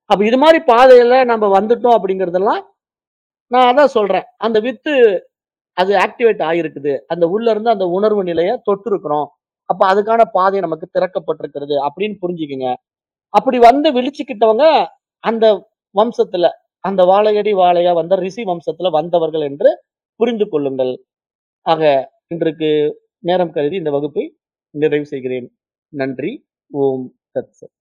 அப்ப இது மாரி பாதையில நம்ம வந்துட்டோம் அப்படிங்கிறதெல்லாம், நான் அதான் சொல்றேன். அந்த வித்து அது ஆக்டிவேட் ஆயிருக்குது. அந்த உள்ள இருந்து அந்த உணர்வு நிலைய தொட்டிருக்கிறோம். அப்ப அதுக்கான பாதை நமக்கு திறக்கப்பட்டிருக்கிறது அப்படின்னு புரிஞ்சுக்கங்க. அப்படி வந்து விழிச்சுக்கிட்டவங்க அந்த வம்சத்துல, அந்த வாழையடி வாழையா வந்த ரிஷி வம்சத்துல வந்தவர்கள் என்று புரிந்து கொள்ளுங்கள். ஆக இன்றைக்கு நேரம் கருதி இந்த வகுப்பை நிறைவு செய்கிறேன். நன்றி. ஓம் தத் சத்.